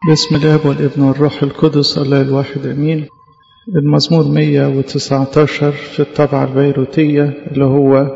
بسم الاب والابن والروح القدس الله الواحد امين المزمور 119 في الطبعة البيروتية اللي هو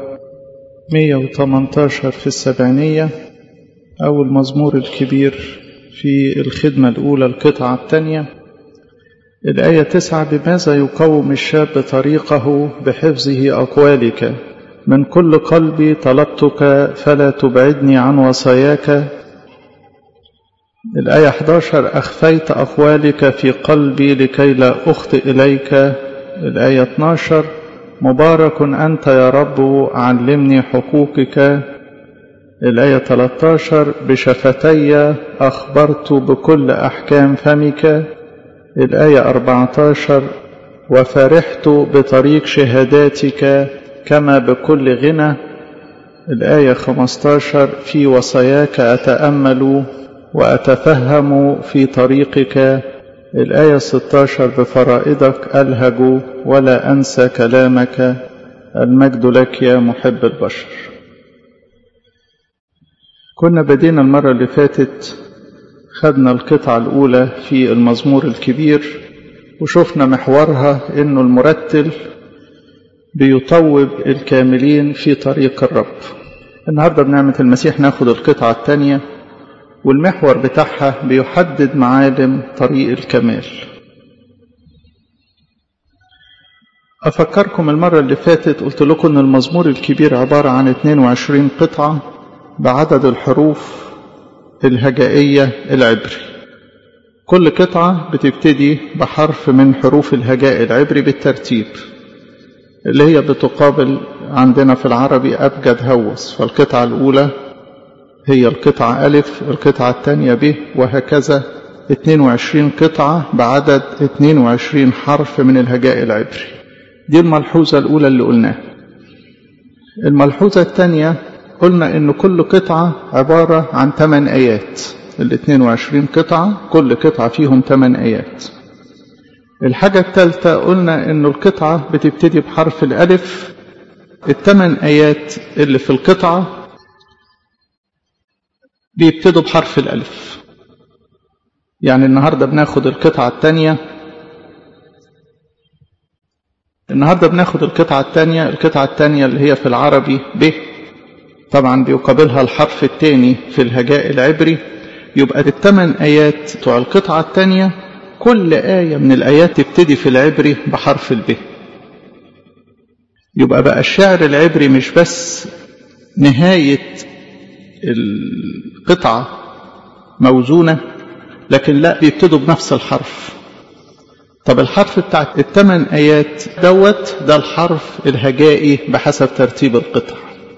118 في السبعينية أو المزمور الكبير في الخدمة الأولى القطعة الثانية الآية تسعة بماذا يقوم الشاب طريقه بحفظه أقوالك من كل قلبي طلبتك فلا تبعدني عن وصاياك الآية 11 أخفيت أقوالك في قلبي لكي لا أخطئ إليك الآية 12 مبارك أنت يا رب علمني حقوقك الآية 13 بشفتي أخبرت بكل أحكام فمك الآية 14 وفرحت بطريق شهاداتك كما بكل غنى الآية 15 في وصاياك أتأمل وأتفهم في طريقك الآية 16 بفرائضك ألهج ولا أنسى كلامك المجد لك يا محب البشر كنا بدينا المرة اللي فاتت خدنا القطعة الأولى في المزمور الكبير وشفنا محورها إنه المرتل بيطوب الكاملين في طريق الرب النهاردة بنعمة المسيح ناخد القطعة الثانية والمحور بتاعها بيحدد معالم طريق الكمال أفكركم المرة اللي فاتت قلت لكم أن المزمور الكبير عبارة عن 22 قطعة بعدد الحروف الهجائية العبري كل قطعة بتبتدي بحرف من حروف الهجاء العبري بالترتيب اللي هي بتقابل عندنا في العربي أبجد هوس فالقطعة الأولى هي القطعة ألف القطعة الثانية ب وهكذا 22 قطعة بعدد 22 حرف من الهجاء العبري دي الملحوظة الأولى اللي قلناها الملحوظة الثانية قلنا إن كل قطعة عبارة عن 8 آيات ال 22 قطعة كل قطعة فيهم 8 آيات الحاجة الثالثة قلنا إن القطعة بتبتدي بحرف الألف الثمان آيات اللي في القطعة بيبتدوا بحرف الألف يعني النهاردة بناخد القطعة الثانية النهاردة بناخد القطعة الثانية القطعة الثانية اللي هي في العربي ب طبعا بيقابلها الحرف الثاني في الهجاء العبري يبقى الثمان آيات بتوع القطعة الثانية كل آية من الآيات تبتدي في العبري بحرف الب يبقى بقى الشعر العبري مش بس نهاية القطعة موزونة لكن لا بيبتدوا بنفس الحرف طب الحرف بتاع الثمان آيات دوت ده الحرف الهجائي بحسب ترتيب القطع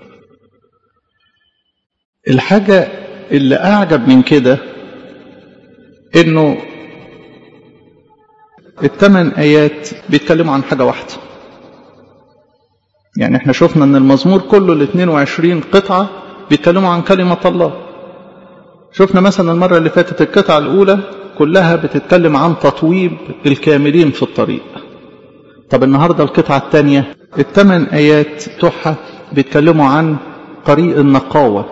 الحاجة اللي أعجب من كده إنه الثمان آيات بيتكلموا عن حاجة واحدة يعني احنا شفنا ان المزمور كله ال 22 قطعة بيتكلموا عن كلمة الله شفنا مثلا المرة اللي فاتت القطعة الأولى كلها بتتكلم عن تطويب الكاملين في الطريق طب النهاردة القطعة الثانية الثمان آيات تحة بيتكلموا عن طريق النقاوة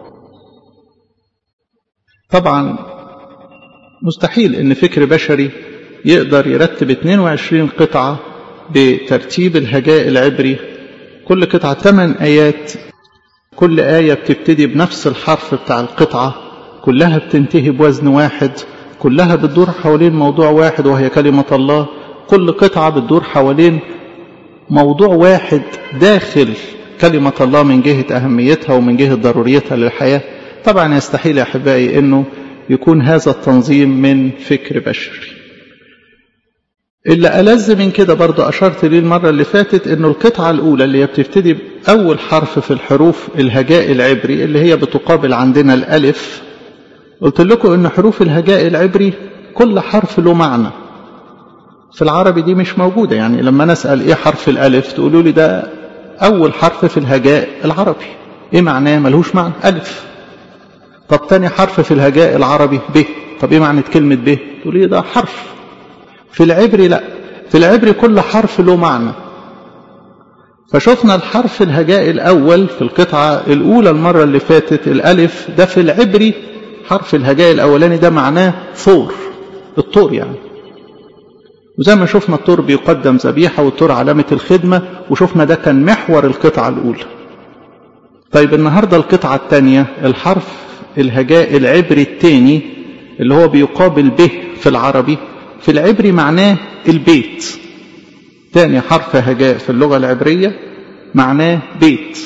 طبعا مستحيل ان فكر بشري يقدر يرتب 22 قطعة بترتيب الهجاء العبري كل قطعة 8 آيات كل آية بتبتدي بنفس الحرف بتاع القطعة كلها بتنتهي بوزن واحد كلها بتدور حوالين موضوع واحد وهي كلمة الله كل قطعة بتدور حوالين موضوع واحد داخل كلمة الله من جهة أهميتها ومن جهة ضروريتها للحياة طبعا يستحيل يا أحبائي أنه يكون هذا التنظيم من فكر بشري اللي ألذ من كده برضو أشرت ليه المرة اللي فاتت أنه القطعة الأولى اللي هي بتبتدي بأول حرف في الحروف الهجاء العبري اللي هي بتقابل عندنا الألف قلت لكم أن حروف الهجاء العبري كل حرف له معنى في العربي دي مش موجودة يعني لما نسأل إيه حرف الألف تقولوا لي ده أول حرف في الهجاء العربي إيه معناه ملهوش معنى ألف طب تاني حرف في الهجاء العربي ب طب إيه معنى كلمة ب تقولوا لي ده حرف في العبري لا في العبري كل حرف له معنى فشفنا الحرف الهجاء الأول في القطعة الأولى المرة اللي فاتت الألف ده في العبري حرف الهجاء الأولاني ده معناه ثور الطور يعني وزي ما شفنا الطور بيقدم ذبيحة والطور علامة الخدمة وشفنا ده كان محور القطعة الأولى طيب النهاردة القطعة الثانية الحرف الهجاء العبري الثاني اللي هو بيقابل به في العربي في العبري معناه البيت تاني حرف هجاء في اللغة العبرية معناه بيت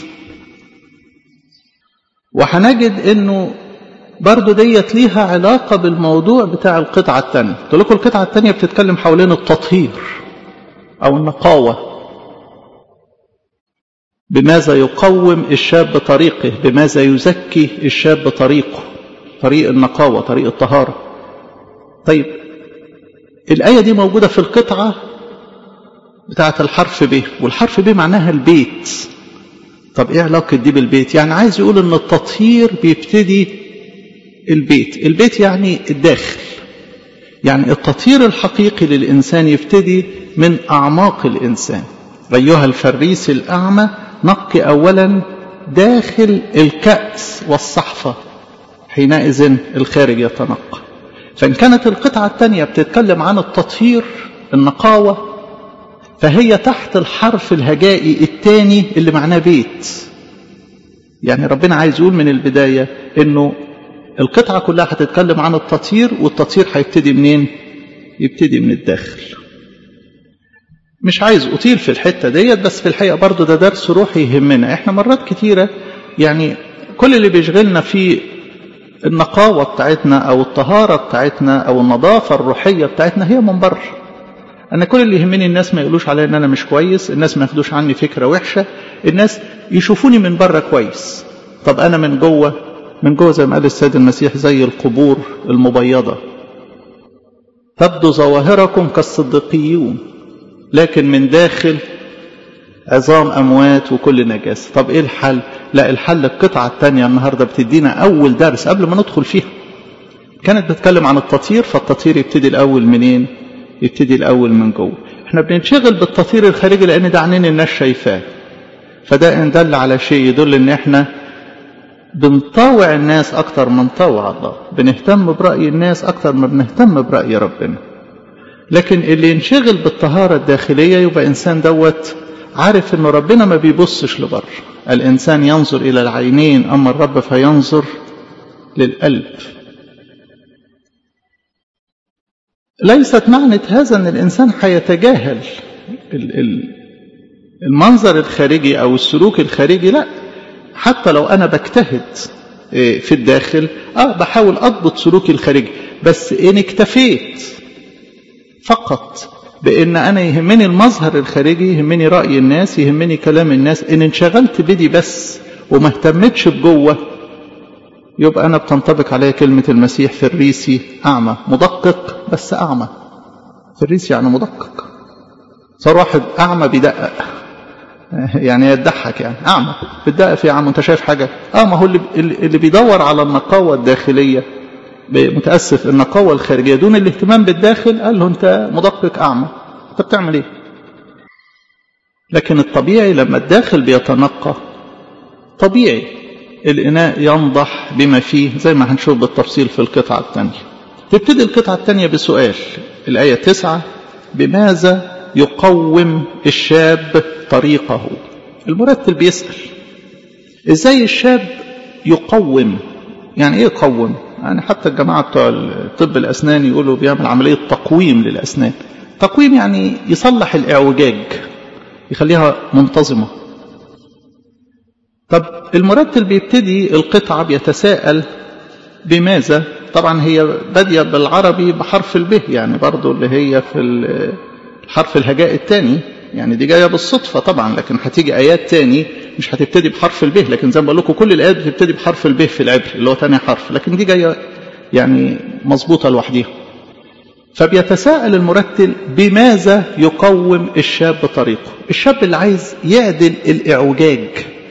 وهنجد انه برضو ديت ليها علاقة بالموضوع بتاع القطعة الثانية قلت لكم القطعة الثانية بتتكلم حوالين التطهير أو النقاوة بماذا يقوم الشاب طريقه بماذا يزكي الشاب طريقه طريق النقاوة طريق الطهارة طيب الآية دي موجودة في القطعة بتاعة الحرف ب والحرف ب معناها البيت طب ايه علاقة دي بالبيت يعني عايز يقول ان التطهير بيبتدي البيت البيت يعني الداخل يعني التطهير الحقيقي للإنسان يبتدي من أعماق الإنسان أيها الفريس الأعمى نقي أولا داخل الكأس والصحفة حينئذ الخارج يتنقى فإن كانت القطعة الثانية بتتكلم عن التطهير النقاوة فهي تحت الحرف الهجائي الثاني اللي معناه بيت يعني ربنا عايز يقول من البداية انه القطعة كلها هتتكلم عن التطهير والتطهير هيبتدي منين يبتدي من الداخل مش عايز أطيل في الحتة ديت بس في الحقيقة برضو ده درس روحي يهمنا احنا مرات كتيرة يعني كل اللي بيشغلنا في النقاوة بتاعتنا أو الطهارة بتاعتنا أو النظافة الروحية بتاعتنا هي من بره أنا كل اللي يهمني الناس ما يقولوش عليا إن أنا مش كويس الناس ما ياخدوش عني فكرة وحشة الناس يشوفوني من بره كويس طب أنا من جوه من جوه زي ما قال السيد المسيح زي القبور المبيضة تبدو ظواهركم كالصديقيون لكن من داخل عظام أموات وكل نجاسة طب إيه الحل لا الحل القطعة الثانية النهاردة بتدينا أول درس قبل ما ندخل فيها كانت بتتكلم عن التطهير فالتطهير يبتدي الأول منين يبتدي الأول من جوه احنا بننشغل بالتطهير الخارجي لأن ده عينين الناس شايفاه فده إن دل على شيء يدل إن احنا بنطاوع الناس أكتر من طاوع الله بنهتم برأي الناس أكتر ما بنهتم برأي ربنا لكن اللي ينشغل بالطهارة الداخلية يبقى إنسان دوت عارف إنه ربنا ما بيبصش لبر الإنسان ينظر إلى العينين أما الرب فينظر للقلب ليست معنى هذا أن الإنسان هيتجاهل المنظر الخارجي أو السلوك الخارجي لا حتى لو أنا بجتهد في الداخل آه بحاول أضبط سلوكي الخارجي بس إن اكتفيت فقط بأن أنا يهمني المظهر الخارجي يهمني رأي الناس يهمني كلام الناس إن انشغلت بدي بس وما اهتمتش بجوه يبقى أنا بتنطبق عليا كلمة المسيح في الريسي أعمى مدقق بس أعمى في الريسي يعني مدقق صار واحد أعمى بيدقق يعني يضحك يعني أعمى بتدقق في أعمى أنت شايف حاجة آه ما هو اللي, اللي بيدور على النقاوة الداخلية متأسف النقاوة الخارجية دون الاهتمام بالداخل قال له أنت مدقق أعمى أنت بتعمل إيه لكن الطبيعي لما الداخل بيتنقى طبيعي الإناء ينضح بما فيه زي ما هنشوف بالتفصيل في القطعة الثانية تبتدي القطعة الثانية بسؤال الآية تسعة بماذا يقوم الشاب طريقه المرتل بيسأل ازاي الشاب يقوم يعني ايه يقوم يعني حتى الجماعة بتوع الطب الأسنان يقولوا بيعمل عملية تقويم للأسنان تقويم يعني يصلح الإعوجاج يخليها منتظمة طب المرتل بيبتدي القطعة بيتساءل بماذا طبعا هي بادية بالعربي بحرف الب يعني برضو اللي هي في الحرف الهجاء الثاني يعني دي جاية بالصدفة طبعا لكن هتيجي آيات تاني مش هتبتدي بحرف الب لكن زي ما بقول لكم كل الآيات بتبتدي بحرف الب في العبر اللي هو تاني حرف لكن دي جاية يعني مظبوطة لوحديها فبيتساءل المرتل بماذا يقوم الشاب طريقه الشاب اللي عايز يعدل الإعوجاج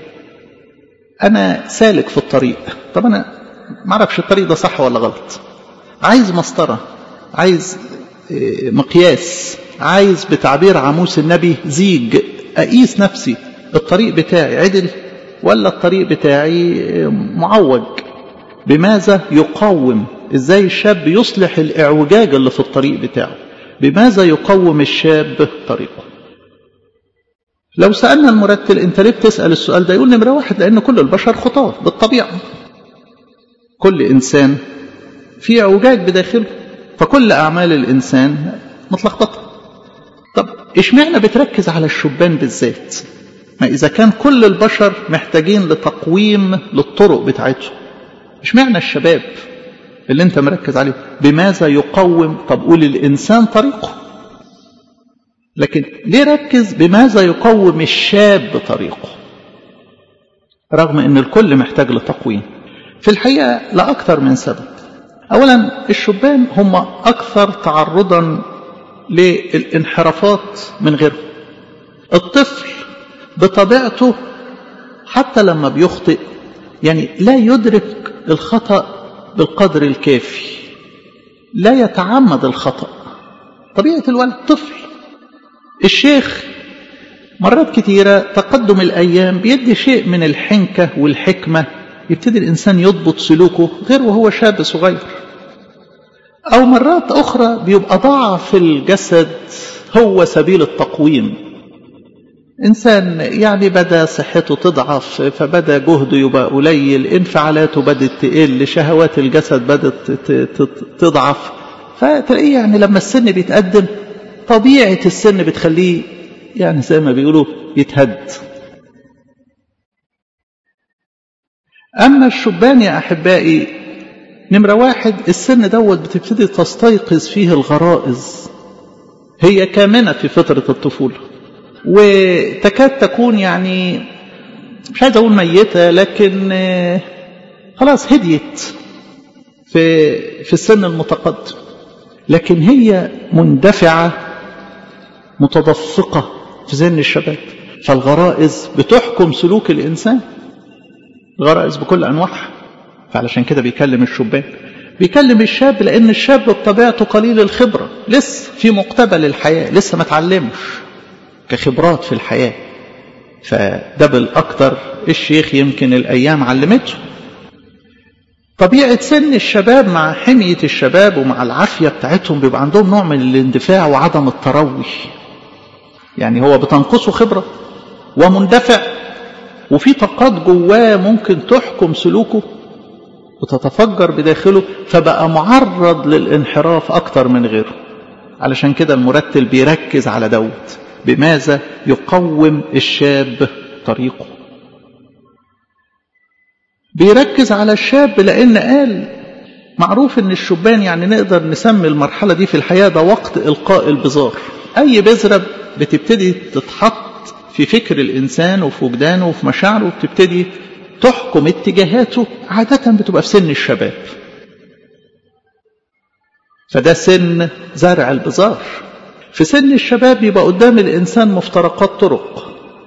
أنا سالك في الطريق طب أنا ما اعرفش الطريق ده صح ولا غلط عايز مسطرة عايز مقياس عايز بتعبير عموس النبي زيج أقيس نفسي الطريق بتاعي عدل ولا الطريق بتاعي معوج بماذا يقاوم ازاي الشاب يصلح الاعوجاج اللي في الطريق بتاعه بماذا يقوم الشاب طريقه لو سألنا المرتل انت ليه بتسأل السؤال ده يقول نمرة واحد لأن كل البشر خطاة بالطبيعة كل إنسان في اعوجاج بداخله فكل أعمال الإنسان متلخبطة طب اشمعنى بتركز على الشبان بالذات ما إذا كان كل البشر محتاجين لتقويم للطرق بتاعتهم اشمعنى الشباب اللي انت مركز عليه بماذا يقوم طب قول الإنسان طريقه لكن ليه ركز بماذا يقوم الشاب طريقه رغم ان الكل محتاج لتقويم في الحقيقة لأكثر من سبب أولا الشبان هم أكثر تعرضا للانحرافات من غيرهم الطفل بطبيعته حتى لما بيخطئ يعني لا يدرك الخطأ بالقدر الكافي لا يتعمد الخطأ طبيعة الولد طفل الشيخ مرات كتيرة تقدم الأيام بيدي شيء من الحنكة والحكمة يبتدي الإنسان يضبط سلوكه غير وهو شاب صغير أو مرات أخرى بيبقى ضعف الجسد هو سبيل التقويم إنسان يعني بدأ صحته تضعف فبدأ جهده يبقى قليل انفعالاته بدأت تقل شهوات الجسد بدأت تضعف فتلاقيه يعني لما السن بيتقدم طبيعة السن بتخليه يعني زي ما بيقولوا يتهد أما الشبان يا أحبائي نمرة واحد السن دوت بتبتدي تستيقظ فيه الغرائز هي كامنة في فترة الطفولة وتكاد تكون يعني مش عايز أقول ميتة لكن خلاص هديت في في السن المتقدم لكن هي مندفعة متدفقة في ذهن الشباب فالغرائز بتحكم سلوك الإنسان غرائز بكل أنواعها فعلشان كده بيكلم الشبان بيكلم الشاب لأن الشاب بطبيعته قليل الخبرة لسه في مقتبل الحياة لسه ما اتعلمش كخبرات في الحياة فده بالأكثر الشيخ يمكن الأيام علمته طبيعة سن الشباب مع حمية الشباب ومع العافية بتاعتهم بيبقى عندهم نوع من الاندفاع وعدم التروي يعني هو بتنقصه خبرة ومندفع وفي طاقات جواه ممكن تحكم سلوكه وتتفجر بداخله فبقى معرض للانحراف أكتر من غيره علشان كده المرتل بيركز على دوت بماذا يقوم الشاب طريقه بيركز على الشاب لأن قال معروف ان الشبان يعني نقدر نسمي المرحلة دي في الحياة ده وقت إلقاء البذار أي بذرة بتبتدي تتحط في فكر الإنسان وفي وجدانه وفي مشاعره وبتبتدي تحكم اتجاهاته عادة بتبقى في سن الشباب فده سن زرع البذار في سن الشباب يبقى قدام الإنسان مفترقات طرق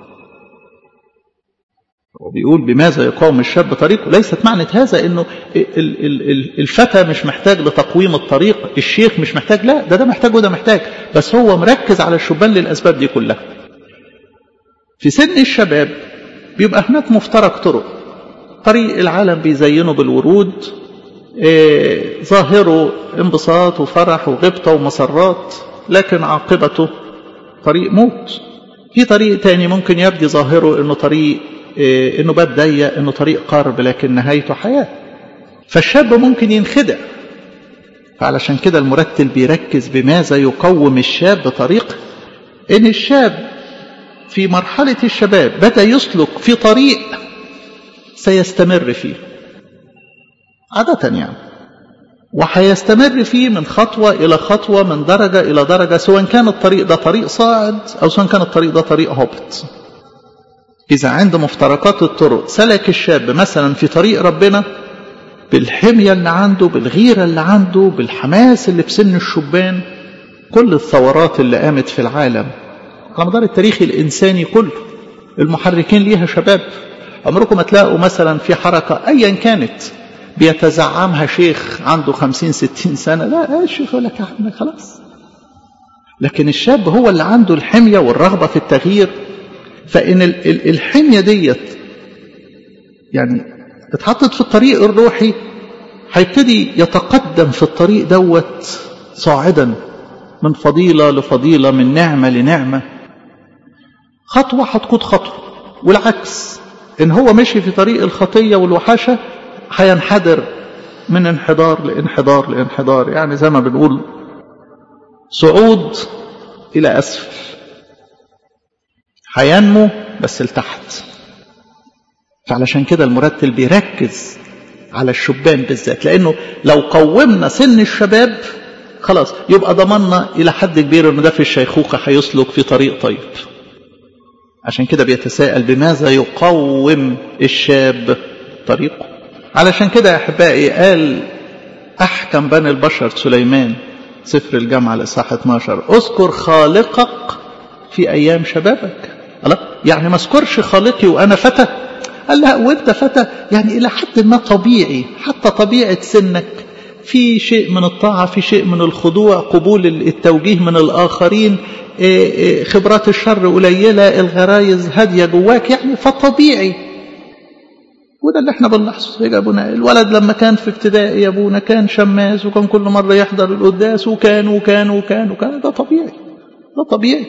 وبيقول بماذا يقاوم الشاب طريقه ليست معنى هذا انه الفتى مش محتاج لتقويم الطريق الشيخ مش محتاج لا ده ده محتاج وده محتاج بس هو مركز على الشبان للأسباب دي كلها في سن الشباب بيبقى هناك مفترق طرق طريق العالم بيزينه بالورود إيه ظاهره انبساط وفرح وغبطة ومسرات لكن عاقبته طريق موت في طريق تاني ممكن يبدي ظاهره انه طريق إيه انه باب ضيق انه طريق قرب لكن نهايته حياة فالشاب ممكن ينخدع فعلشان كده المرتل بيركز بماذا يقوم الشاب بطريقه ان الشاب في مرحلة الشباب بدأ يسلك في طريق سيستمر فيه عادة يعني وهيستمر فيه من خطوة إلى خطوة من درجة إلى درجة سواء كان الطريق ده طريق صاعد أو سواء كان الطريق ده طريق هابط إذا عند مفترقات الطرق سلك الشاب مثلا في طريق ربنا بالحمية اللي عنده بالغيرة اللي عنده بالحماس اللي في سن الشبان كل الثورات اللي قامت في العالم على مدار التاريخ الإنساني كله المحركين ليها شباب عمركم ما تلاقوا مثلا في حركة أيا كانت بيتزعمها شيخ عنده خمسين ستين سنة لا الشيخ يقول لك خلاص لكن الشاب هو اللي عنده الحمية والرغبة في التغيير فإن الحمية ديت يعني اتحطت في الطريق الروحي هيبتدي يتقدم في الطريق دوت صاعدا من فضيلة لفضيلة من نعمة لنعمة خطوة هتقود خطوة والعكس إن هو مشي في طريق الخطية والوحشة هينحدر من انحدار لانحدار لانحدار يعني زي ما بنقول صعود إلى أسفل هينمو بس لتحت فعلشان كده المرتل بيركز على الشبان بالذات لأنه لو قومنا سن الشباب خلاص يبقى ضمننا إلى حد كبير أنه ده في الشيخوخة هيسلك في طريق طيب عشان كده بيتساءل بماذا يقوم الشاب طريقه علشان كده يا أحبائي قال أحكم بني البشر سليمان سفر الجامعة الإصحاح 12 اذكر خالقك في أيام شبابك الله يعني ما اذكرش خالقي وأنا فتى قال لا وانت فتى يعني إلى حد ما طبيعي حتى طبيعة سنك في شيء من الطاعة في شيء من الخضوع قبول التوجيه من الآخرين خبرات الشر قليلة الغرايز هادية جواك يعني فطبيعي وده اللي احنا بنلاحظه يا ابونا الولد لما كان في ابتدائي يا ابونا كان شماس وكان كل مرة يحضر القداس وكان وكان وكان وكان ده طبيعي ده طبيعي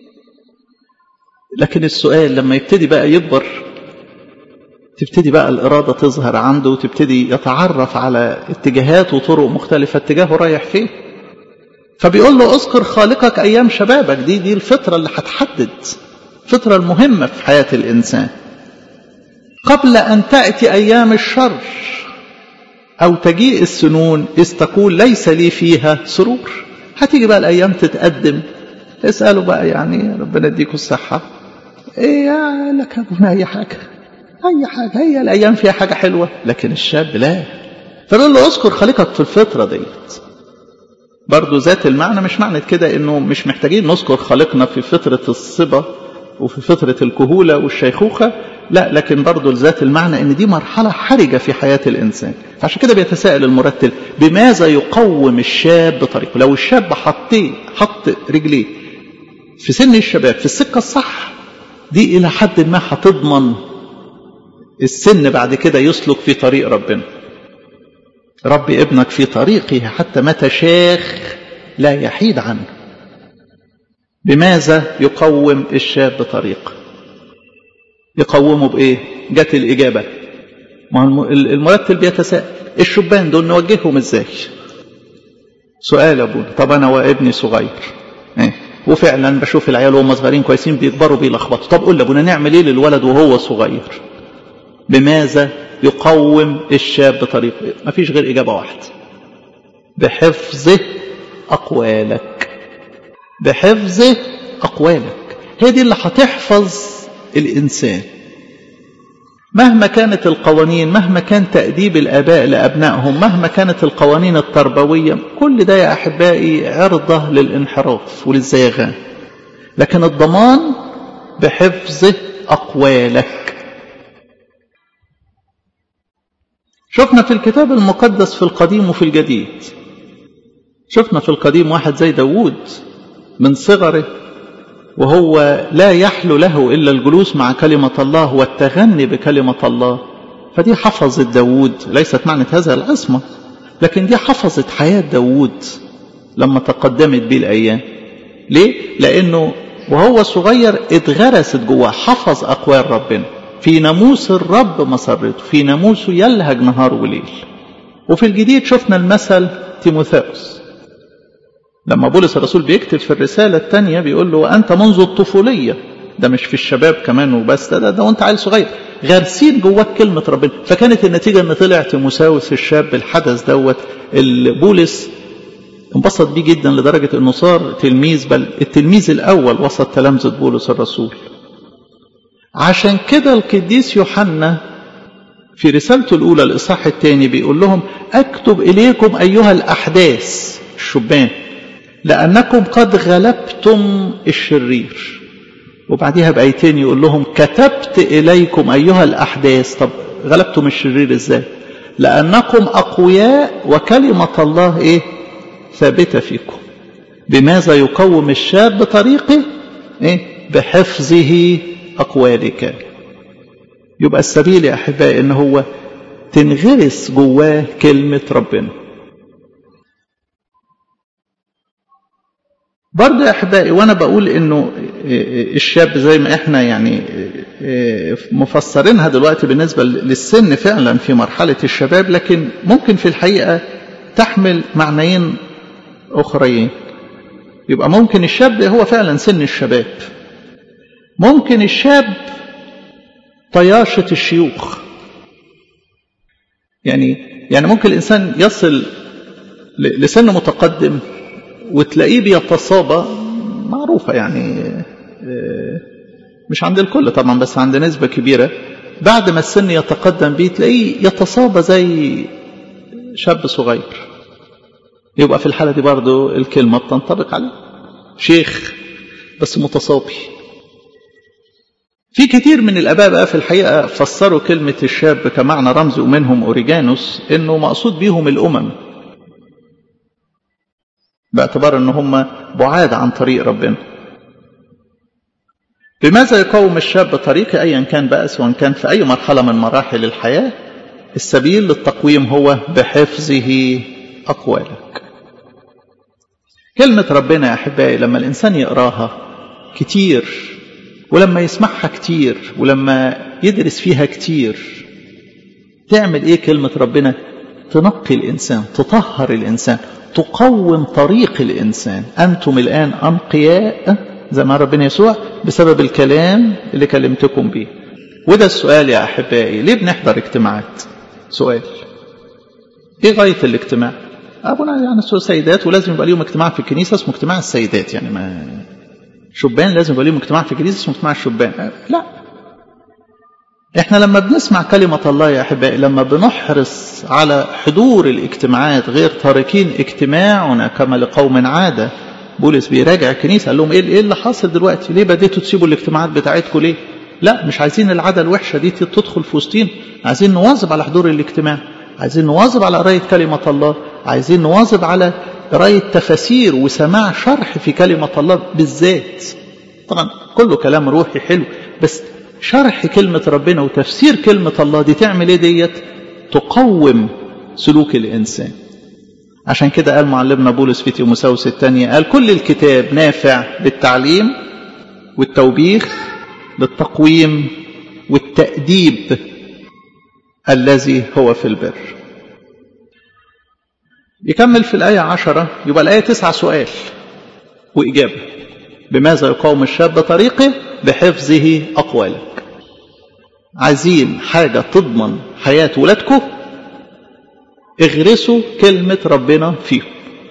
لكن السؤال لما يبتدي بقى يكبر تبتدي بقى الإرادة تظهر عنده وتبتدي يتعرف على اتجاهات وطرق مختلفة اتجاهه رايح فين فبيقول له اذكر خالقك أيام شبابك دي دي الفترة اللي هتحدد الفترة المهمة في حياة الإنسان قبل أن تأتي أيام الشر أو تجيء السنون إذ تقول ليس لي فيها سرور هتيجي بقى الأيام تتقدم اسألوا بقى يعني ربنا يديكم الصحة إيه لك أبونا أي حاجة أي حاجة هي الأيام فيها حاجة حلوة لكن الشاب لا فنقول له اذكر خالقك في الفترة ديت برضو ذات المعنى مش معنى كده انه مش محتاجين نذكر خالقنا في فترة الصبا وفي فترة الكهولة والشيخوخة لا لكن برضو لذات المعنى ان دي مرحلة حرجة في حياة الانسان فعشان كده بيتساءل المرتل بماذا يقوم الشاب بطريقه لو الشاب حطيه حط رجليه في سن الشباب في السكة الصح دي الى حد ما هتضمن السن بعد كده يسلك في طريق ربنا ربي ابنك في طريقه حتى متى شاخ لا يحيد عنه بماذا يقوم الشاب بطريقه يقومه بايه جت الاجابه ما المرتل بيتساءل الشبان دول نوجههم ازاي سؤال يا ابونا طب انا وابني صغير ايه وفعلا بشوف العيال وهم صغيرين كويسين بيكبروا بيلخبطوا طب قول لي ابونا نعمل ايه للولد وهو صغير بماذا يقوم الشاب بطريقه ما فيش غير إجابة واحدة بحفظه أقوالك بحفظه أقوالك هي دي اللي هتحفظ الإنسان مهما كانت القوانين مهما كان تأديب الآباء لأبنائهم مهما كانت القوانين التربوية كل ده يا أحبائي عرضة للانحراف وللزيغان لكن الضمان بحفظه أقوالك شفنا في الكتاب المقدس في القديم وفي الجديد شفنا في القديم واحد زي داوود من صغره وهو لا يحلو له إلا الجلوس مع كلمة الله والتغني بكلمة الله فدي حفظت داوود ليست معنى هذا العصمة لكن دي حفظت حياة داوود لما تقدمت به الأيام ليه؟ لأنه وهو صغير اتغرست جواه حفظ أقوال ربنا في ناموس الرب مسرته في ناموسه يلهج نهار وليل وفي الجديد شفنا المثل تيموثاوس لما بولس الرسول بيكتب في الرسالة الثانية بيقول له أنت منذ الطفولية ده مش في الشباب كمان وبس ده ده, ده وانت عيل صغير غارسين جواك كلمة ربنا فكانت النتيجة ان طلع تيموساوس الشاب الحدث دوت بولس انبسط بيه جدا لدرجة انه صار تلميذ بل التلميذ الاول وسط تلامذة بولس الرسول عشان كده القديس يوحنا في رسالته الأولى الإصحاح الثاني بيقول لهم أكتب إليكم أيها الأحداث الشبان لأنكم قد غلبتم الشرير وبعديها بآيتين يقول لهم كتبت إليكم أيها الأحداث طب غلبتم الشرير إزاي لأنكم أقوياء وكلمة الله إيه ثابتة فيكم بماذا يقوم الشاب بطريقه إيه بحفظه أقوالك يبقى السبيل يا أحبائي إن هو تنغرس جواه كلمة ربنا برضه يا احبائي وانا بقول انه الشاب زي ما احنا يعني مفسرينها دلوقتي بالنسبه للسن فعلا في مرحله الشباب لكن ممكن في الحقيقه تحمل معنيين اخرين يبقى ممكن الشاب هو فعلا سن الشباب ممكن الشاب طياشه الشيوخ يعني يعني ممكن الانسان يصل لسن متقدم وتلاقيه بيتصابى معروفة يعني مش عند الكل طبعا بس عند نسبة كبيرة بعد ما السن يتقدم بيه تلاقيه يتصابى زي شاب صغير يبقى في الحالة دي برضو الكلمة بتنطبق عليه شيخ بس متصابي في كتير من الآباء بقى في الحقيقة فسروا كلمة الشاب كمعنى رمزي ومنهم أوريجانوس إنه مقصود بيهم الأمم باعتبار ان هم بعاد عن طريق ربنا بماذا يقوم الشاب طريق ايا كان بقى سواء كان في اي مرحله من مراحل الحياه السبيل للتقويم هو بحفظه اقوالك كلمه ربنا يا احبائي لما الانسان يقراها كتير ولما يسمعها كتير ولما يدرس فيها كتير تعمل ايه كلمه ربنا تنقي الانسان تطهر الانسان تقوم طريق الإنسان أنتم الآن أنقياء زي ما ربنا يسوع بسبب الكلام اللي كلمتكم به وده السؤال يا أحبائي ليه بنحضر اجتماعات سؤال إيه غاية الاجتماع أبونا يعني سيدات ولازم يبقى ليهم اجتماع في الكنيسة اسمه اجتماع السيدات يعني ما شبان لازم يبقى ليهم اجتماع في الكنيسة اسمه اجتماع الشبان لا احنا لما بنسمع كلمة الله يا أحبائي لما بنحرص على حضور الاجتماعات غير تاركين اجتماعنا كما لقوم عادة بولس بيراجع الكنيسة قال لهم ايه اللي حاصل دلوقتي ليه بديتوا تسيبوا الاجتماعات بتاعتكم ليه لا مش عايزين العادة الوحشة دي تدخل في وسطين عايزين نواظب على حضور الاجتماع عايزين نواظب على قراية كلمة الله عايزين نواظب على قراية تفاسير وسماع شرح في كلمة الله بالذات طبعا كله كلام روحي حلو بس شرح كلمة ربنا وتفسير كلمة الله دي تعمل ايه ديت تقوم سلوك الإنسان عشان كده قال معلمنا بولس في تيموساوس الثانية قال كل الكتاب نافع للتعليم والتوبيخ للتقويم والتأديب الذي هو في البر يكمل في الآية عشرة يبقى الآية تسعة سؤال وإجابة بماذا يقاوم الشاب طريقه بحفظه أقوالك عايزين حاجة تضمن حياة ولادكم اغرسوا كلمة ربنا فيهم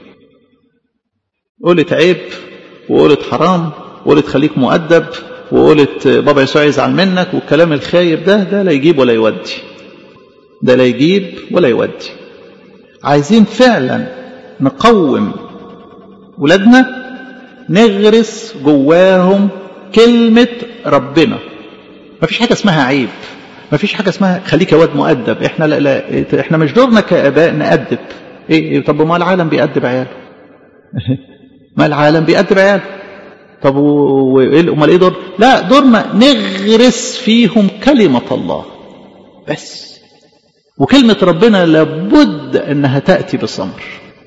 قولت عيب وقولت حرام وقولت خليك مؤدب وقولت بابا يسوع يزعل منك والكلام الخايب ده ده لا يجيب ولا يودي ده لا يجيب ولا يودي عايزين فعلا نقوم ولادنا نغرس جواهم كلمة ربنا مفيش حاجة اسمها عيب مفيش حاجة اسمها خليك يا واد مؤدب احنا لا, لا احنا مش دورنا كآباء نأدب ايه طب ما العالم بيأدب عياله ما العالم بيأدب عياله طب امال ايه دور لا دورنا نغرس فيهم كلمة الله بس وكلمة ربنا لابد انها تأتي بثمر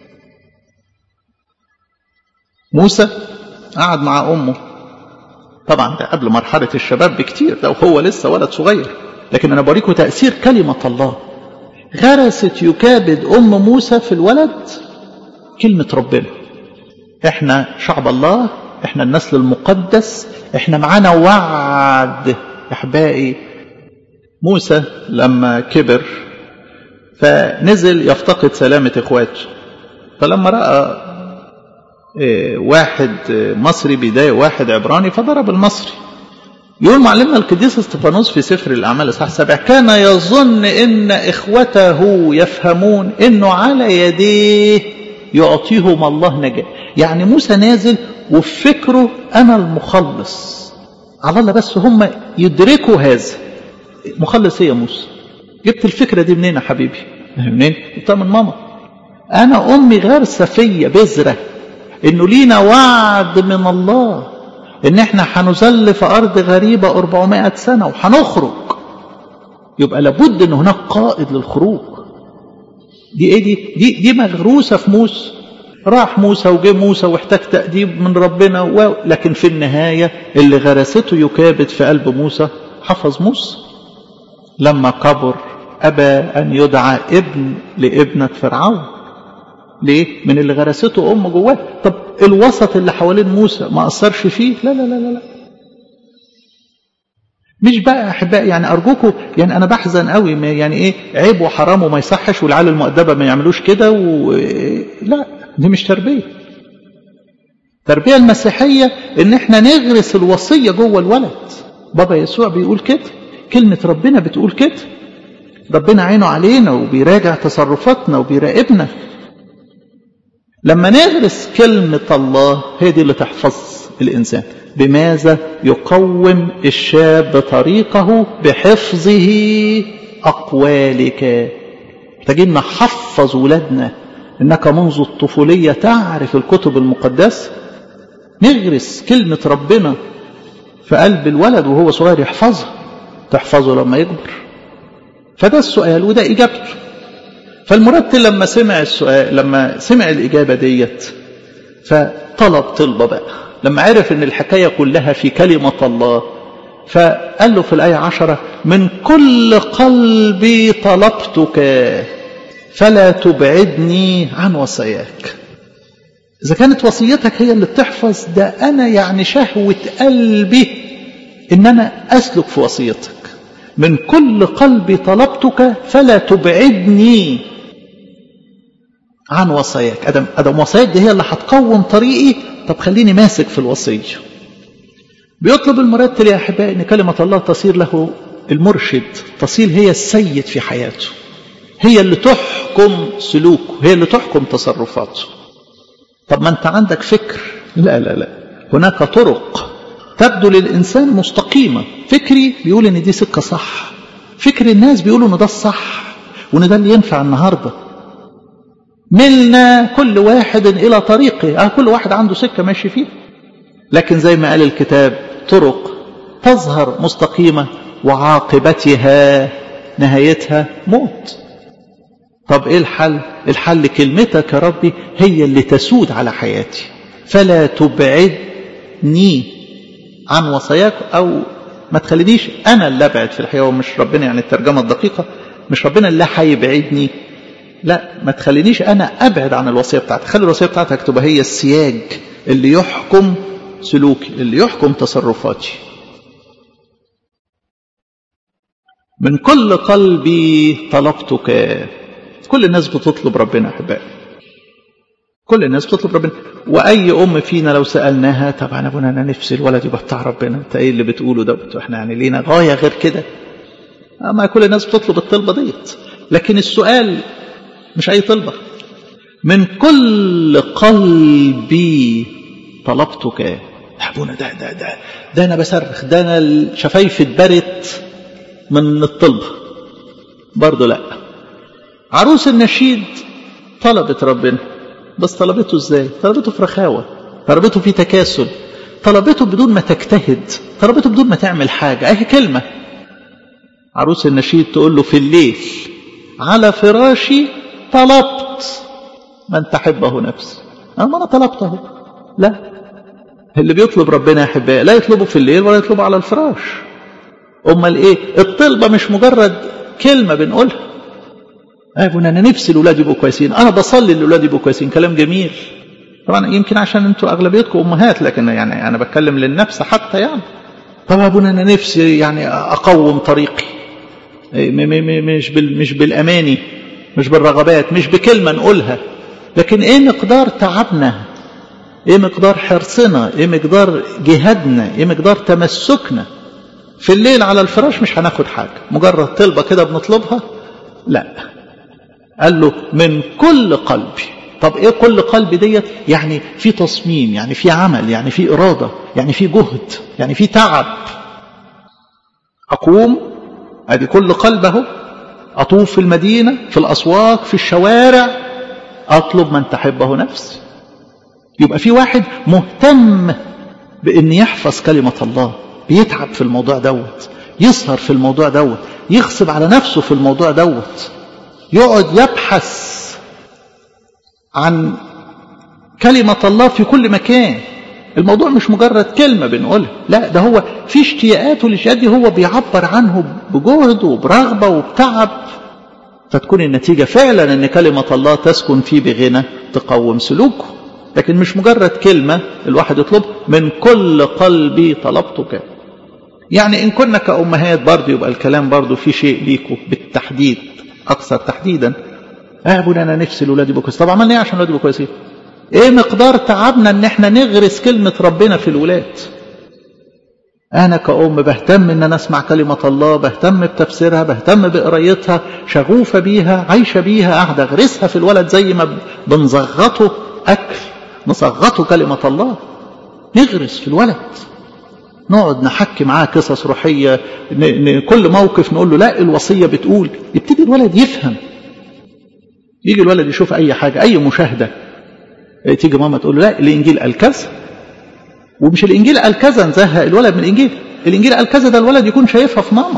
موسى قعد مع امه طبعا ده قبل مرحلة الشباب بكتير ده وهو لسه ولد صغير لكن أنا بوريكم تأثير كلمة الله غرست يكابد أم موسى في الولد كلمة ربنا احنا شعب الله احنا النسل المقدس احنا معانا وعد يا احبائي موسى لما كبر فنزل يفتقد سلامة اخواته فلما رأى واحد مصري بيضايق واحد عبراني فضرب المصري يقول معلمنا القديس استفانوس في سفر الأعمال الصح السابع كان يظن إن إخوته يفهمون إنه على يديه يعطيهم الله نجاة يعني موسى نازل وفي فكره أنا المخلص على الله بس هم يدركوا هذا مخلص ايه يا موسى جبت الفكرة دي منين يا حبيبي منين جبتها من ماما أنا أمي غارسة فيا بذرة إنه لينا وعد من الله إن إحنا هنذل في أرض غريبة 400 سنة وهنخرج يبقى لابد ان هناك قائد للخروج دي ايه دي دي دي مغروسه في موسى راح موسى وجه موسى واحتاج تأديب من ربنا و... لكن في النهاية اللي غرسته يكابد في قلب موسى حفظ موسى لما كبر أبى أن يدعى ابن لابنة فرعون ليه؟ من اللي غرسته أم جواه طب الوسط اللي حوالين موسى ما أثرش فيه لا لا لا لا, لا. مش بقى احبائي يعني ارجوكم يعني انا بحزن قوي يعني ايه عيب وحرام وما يصحش والعيال المؤدبه ما يعملوش كده و... لا دي مش تربيه التربيه المسيحيه ان احنا نغرس الوصيه جوه الولد بابا يسوع بيقول كده كلمه ربنا بتقول كده ربنا عينه علينا وبيراجع تصرفاتنا وبيراقبنا لما نغرس كلمه الله هي دي اللي تحفظ الانسان بماذا يقوم الشاب طريقه بحفظه أقوالك محتاجين نحفظ ولادنا إنك منذ الطفولية تعرف الكتب المقدسة نغرس كلمة ربنا في قلب الولد وهو صغير يحفظها تحفظه لما يكبر فده السؤال وده إجابته فالمرتل لما سمع السؤال لما سمع الإجابة ديت فطلب طلبة بقى لما عرف ان الحكاية كلها في كلمة الله فقال له في الآية عشرة من كل قلبي طلبتك فلا تبعدني عن وصاياك إذا كانت وصيتك هي اللي بتحفظ ده أنا يعني شهوة قلبي إن أنا أسلك في وصيتك من كل قلبي طلبتك فلا تبعدني عن وصاياك أدم, أدم وصاياك دي هي اللي هتقوم طريقي طب خليني ماسك في الوصية بيطلب المرتل يا أحبائي أن كلمة الله تصير له المرشد تصير هي السيد في حياته هي اللي تحكم سلوكه هي اللي تحكم تصرفاته طب ما أنت عندك فكر لا لا لا هناك طرق تبدو للإنسان مستقيمة فكري بيقول إن دي سكة صح فكر الناس بيقولوا إن ده الصح وإن ده اللي ينفع النهارده ملنا كل واحد إلى طريقه آه كل واحد عنده سكة ماشي فيه لكن زي ما قال الكتاب طرق تظهر مستقيمة وعاقبتها نهايتها موت طب ايه الحل الحل كلمتك يا ربي هي اللي تسود على حياتي فلا تبعدني عن وصاياك او ما تخلينيش انا اللي ابعد في الحياه ومش ربنا يعني الترجمه الدقيقه مش ربنا اللي هيبعدني لا ما تخلينيش انا ابعد عن الوصيه بتاعتك خلي الوصيه بتاعتك تبقى هي السياج اللي يحكم سلوكي اللي يحكم تصرفاتي من كل قلبي طلبتك كل الناس بتطلب ربنا احبائي كل الناس بتطلب ربنا واي ام فينا لو سالناها طبعا ابونا انا نفسي الولد يبقى بتاع ربنا انت ايه اللي بتقوله ده احنا يعني لينا غايه غير كده اما كل الناس بتطلب الطلبه ديت لكن السؤال مش أي طلبة من كل قلبي طلبتك يا أبونا ده ده ده ده أنا بصرخ ده أنا الشفايف اتبرت من الطلبة برضه لا عروس النشيد طلبت ربنا بس طلبته ازاي طلبته في رخاوة طلبته في تكاسل طلبته بدون ما تجتهد طلبته بدون ما تعمل حاجة اهي كلمة عروس النشيد تقول له في الليل على فراشي طلبت من تحبه نفسي أما أنا طلبته لا اللي بيطلب ربنا يا أحبائي لا يطلبه في الليل ولا يطلبه على الفراش أمال إيه الطلبة مش مجرد كلمة بنقولها أبونا أنا نفسي الأولاد يبقوا كويسين أنا بصلي الأولاد يبقوا كويسين كلام جميل طبعا يمكن عشان أنتوا أغلبيتكم أمهات لكن يعني أنا بتكلم للنفس حتى يعني طب أبونا أنا نفسي يعني أقوم طريقي مش مش بالأماني مش بالرغبات مش بكلمة نقولها لكن ايه مقدار تعبنا ايه مقدار حرصنا ايه مقدار جهادنا ايه مقدار تمسكنا في الليل على الفراش مش هناخد حاجة مجرد طلبة كده بنطلبها لا قال له من كل قلبي طب ايه كل قلب ديت يعني في تصميم يعني في عمل يعني في إرادة يعني في جهد يعني في تعب أقوم ادي كل قلب اهو أطوف في المدينة في الأسواق في الشوارع أطلب من تحبه نفسي يبقى في واحد مهتم بأن يحفظ كلمة الله بيتعب في الموضوع دوت يسهر في الموضوع دوت يغصب على نفسه في الموضوع دوت يقعد يبحث عن كلمة الله في كل مكان الموضوع مش مجرد كلمة بنقولها لا ده هو في اشتياقات والاشتياقات دي هو بيعبر عنه بجهد وبرغبة وبتعب فتكون النتيجة فعلا ان كلمة الله تسكن فيه بغنى تقوم سلوكه لكن مش مجرد كلمة الواحد يطلب من كل قلبي طلبتك يعني إن كنا كأمهات برضه يبقى الكلام برضه في شيء ليكوا بالتحديد أكثر تحديدا آه ابونا أنا نفسي الولاد يبقوا كويسين طب عملنا إيه عشان الولاد يبقوا كويسين؟ إيه مقدار تعبنا إن إحنا نغرس كلمة ربنا في الولاد؟ أنا كأم بهتم إن أنا أسمع كلمة الله بهتم بتفسيرها بهتم بقرايتها شغوفة بيها عايشة بيها قاعدة أغرسها في الولد زي ما بنزغطه أكل نصغطه كلمة الله نغرس في الولد نقعد نحكي معاه قصص روحية كل موقف نقول له لا الوصية بتقول يبتدي الولد يفهم يجي الولد يشوف أي حاجة أي مشاهدة تيجي ماما تقول له لا الإنجيل قال كذا ومش الإنجيل قال كذا نزهق الولد من الإنجيل الإنجيل قال كذا ده الولد يكون شايفها في ماما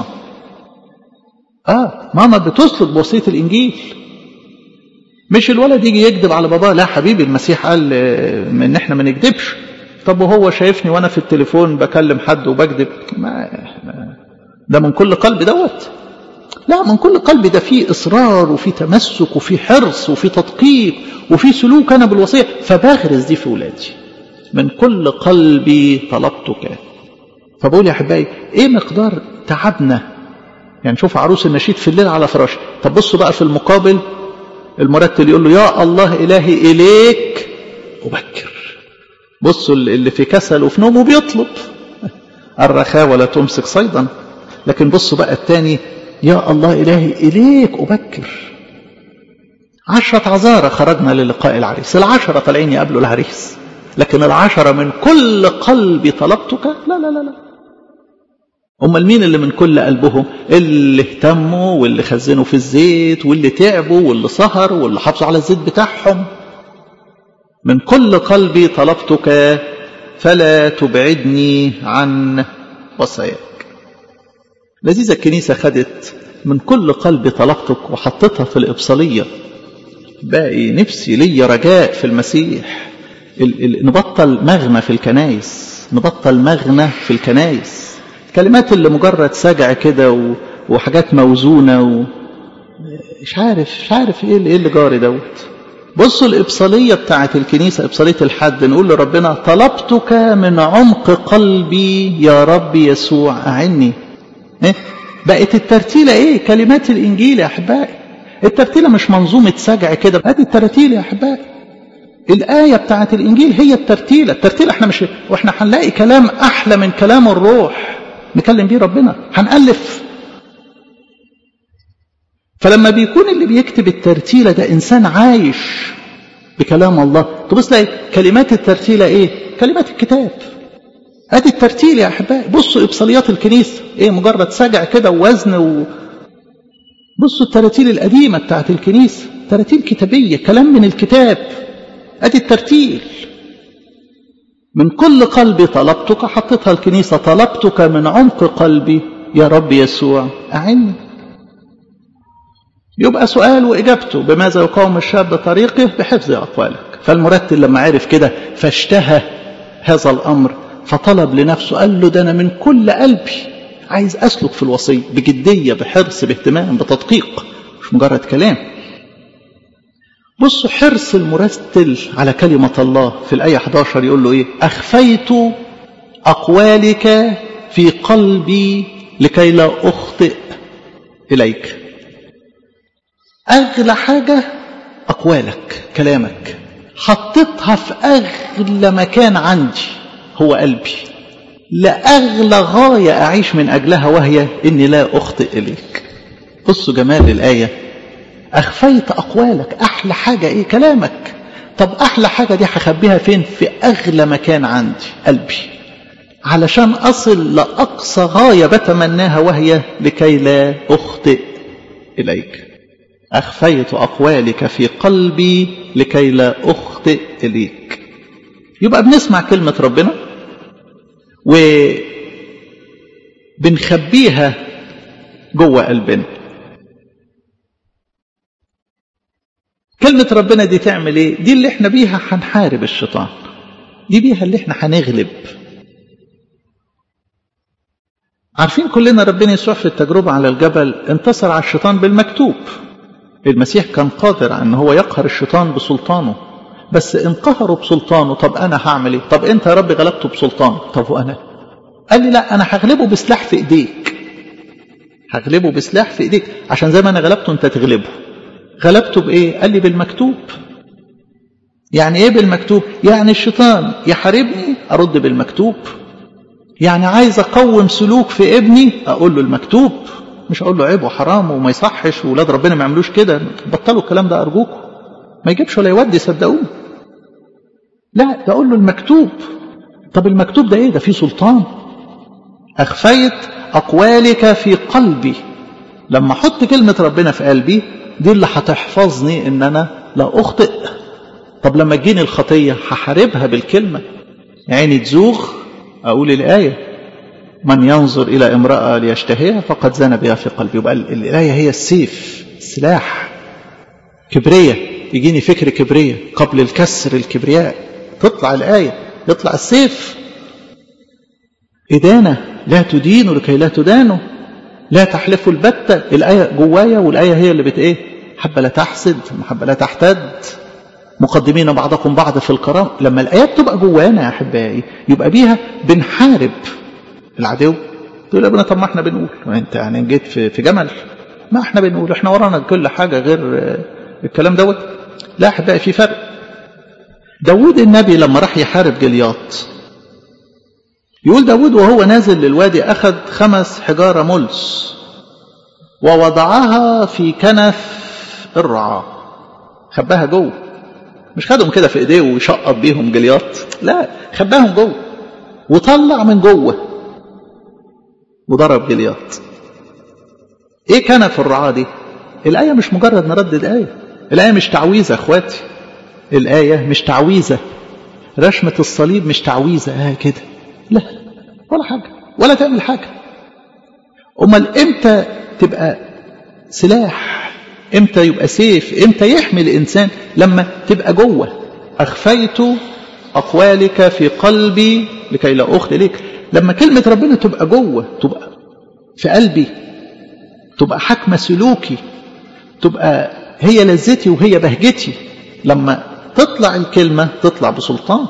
آه ماما بتسلك بوصية الإنجيل مش الولد يجي يكذب على باباه لا حبيبي المسيح قال ان احنا ما نكذبش طب وهو شايفني وانا في التليفون بكلم حد وبكذب ما ده من كل قلب دوت لا من كل قلب ده فيه اصرار وفيه تمسك وفيه حرص وفيه تدقيق وفيه سلوك انا بالوصيه فبغرز دي في ولادي من كل قلبي طلبتك فبقول يا احبائي ايه مقدار تعبنا يعني شوف عروس النشيد في الليل على فراشه طب بصوا بقى في المقابل المرتل يقول له يا الله إلهي إليك أبكر بصوا اللي في كسل وفي نومه بيطلب الرخاوة لا تمسك صيدا لكن بصوا بقى التاني يا الله إلهي إليك أبكر عشرة عذارى خرجنا للقاء العريس العشرة طالعين يقابلوا العريس لكن العشرة من كل قلبي طلبتك لا لا لا لا امال مين اللي من كل قلبهم اللي اهتموا واللي خزنوا في الزيت واللي تعبوا واللي سهر واللي حافظوا على الزيت بتاعهم من كل قلبي طلبتك فلا تبعدني عن وصاياك لذيذة الكنيسة خدت من كل قلبي طلبتك وحطتها في الإبصالية باقي نفسي لي رجاء في المسيح نبطل مغنى في الكنايس نبطل مغنى في الكنايس كلمات اللي مجرد سجع كده وحاجات موزونة و... مش عارف مش عارف ايه اللي, إيه اللي جاري دوت بصوا الإبصالية بتاعت الكنيسة إبصالية الحد نقول لربنا طلبتك من عمق قلبي يا رب يسوع أعني إيه؟ بقت الترتيلة إيه كلمات الإنجيل يا أحبائي الترتيلة مش منظومة سجع كده هذه الترتيلة يا أحبائي الآية بتاعت الإنجيل هي الترتيلة الترتيلة احنا مش واحنا هنلاقي كلام أحلى من كلام الروح نكلم بيه ربنا هنألف فلما بيكون اللي بيكتب الترتيلة ده إنسان عايش بكلام الله تبص تلاقي كلمات الترتيلة إيه كلمات الكتاب ادي الترتيل يا احبائي بصوا ابصاليات الكنيسه ايه مجرد سجع كده ووزن و... بصوا التراتيل القديمه بتاعت الكنيسه تراتيل كتابيه كلام من الكتاب ادي الترتيل من كل قلبي طلبتك حطيتها الكنيسه طلبتك من عمق قلبي يا رب يسوع اعني يبقى سؤال واجابته بماذا يقاوم الشاب طريقه بحفظ اقوالك فالمرتل لما عرف كده فاشتهى هذا الامر فطلب لنفسه قال له ده انا من كل قلبي عايز اسلك في الوصيه بجديه بحرص باهتمام بتدقيق مش مجرد كلام بصوا حرص المرتل على كلمه الله في الايه 11 يقول له ايه اخفيت اقوالك في قلبي لكي لا اخطئ اليك اغلى حاجه اقوالك كلامك حطيتها في اغلى مكان عندي هو قلبي لأغلى غاية أعيش من أجلها وهي إني لا أخطئ إليك بصوا جمال الآية أخفيت أقوالك أحلى حاجة إيه كلامك طب أحلى حاجة دي هخبيها فين في أغلى مكان عندي قلبي علشان أصل لأقصى غاية بتمناها وهي لكي لا أخطئ إليك أخفيت أقوالك في قلبي لكي لا أخطئ إليك يبقى بنسمع كلمة ربنا بنخبيها جوه قلبنا كلمة ربنا دي تعمل ايه دي اللي احنا بيها هنحارب الشيطان دي بيها اللي احنا هنغلب عارفين كلنا ربنا يسوع في التجربة على الجبل انتصر على الشيطان بالمكتوب المسيح كان قادر على ان هو يقهر الشيطان بسلطانه بس ان قهره بسلطانه طب انا هعمل ايه طب انت يا رب غلبته بسلطانه طب وانا قال لي لا انا هغلبه بسلاح في ايديك هغلبه بسلاح في ايديك عشان زي ما انا غلبته انت تغلبه غلبته بايه قال لي بالمكتوب يعني ايه بالمكتوب يعني الشيطان يحاربني ارد بالمكتوب يعني عايز اقوم سلوك في ابني اقول له المكتوب مش اقول له عيب وحرام وما يصحش واولاد ربنا ما يعملوش كده بطلوا الكلام ده ارجوكم ما يجيبش ولا يودي صدقوني لا ده اقول له المكتوب طب المكتوب ده ايه ده فيه سلطان اخفيت اقوالك في قلبي لما احط كلمه ربنا في قلبي دي اللي هتحفظني ان انا لا اخطئ طب لما تجيني الخطيه هحاربها بالكلمه عيني تزوغ اقول الايه من ينظر الى امراه ليشتهيها فقد زنى بها في قلبي يبقى الايه هي السيف السلاح كبريه يجيني فكر كبريه قبل الكسر الكبرياء تطلع الايه يطلع السيف إدانة لا تدينوا لكي لا تدانوا لا تحلفوا البتة الآية جوايا والآية هي اللي بت إيه حبة لا تحسد محبة لا تحتد مقدمين بعضكم بعض في الكرام لما الآيات تبقى جوانا يا أحبائي يبقى بيها بنحارب العدو تقول يا ابني طب ما احنا بنقول وانت يعني جيت في, في جمل ما احنا بنقول احنا ورانا كل حاجة غير الكلام دوت لا أحبائي في فرق داود النبي لما راح يحارب جلياط يقول داود وهو نازل للوادي أخذ خمس حجارة ملس ووضعها في كنف الرعاة خباها جوه مش خدهم كده في ايديه ويشقط بيهم جلياط لا خباهم جوه وطلع من جوه وضرب جلياط ايه كنف الرعاة دي الآية مش مجرد نردد آية الآية مش تعويذة اخواتي الآية مش تعويذة رشمة الصليب مش تعويذة آه كده لا ولا حاجة ولا تعمل حاجة أمال إمتى تبقى سلاح إمتى يبقى سيف إمتى يحمي الإنسان لما تبقى جوه أخفيت أقوالك في قلبي لكي لا أخذ ليك لما كلمة ربنا تبقى جوه تبقى في قلبي تبقى حكمة سلوكي تبقى هي لذتي وهي بهجتي لما تطلع الكلمة تطلع بسلطان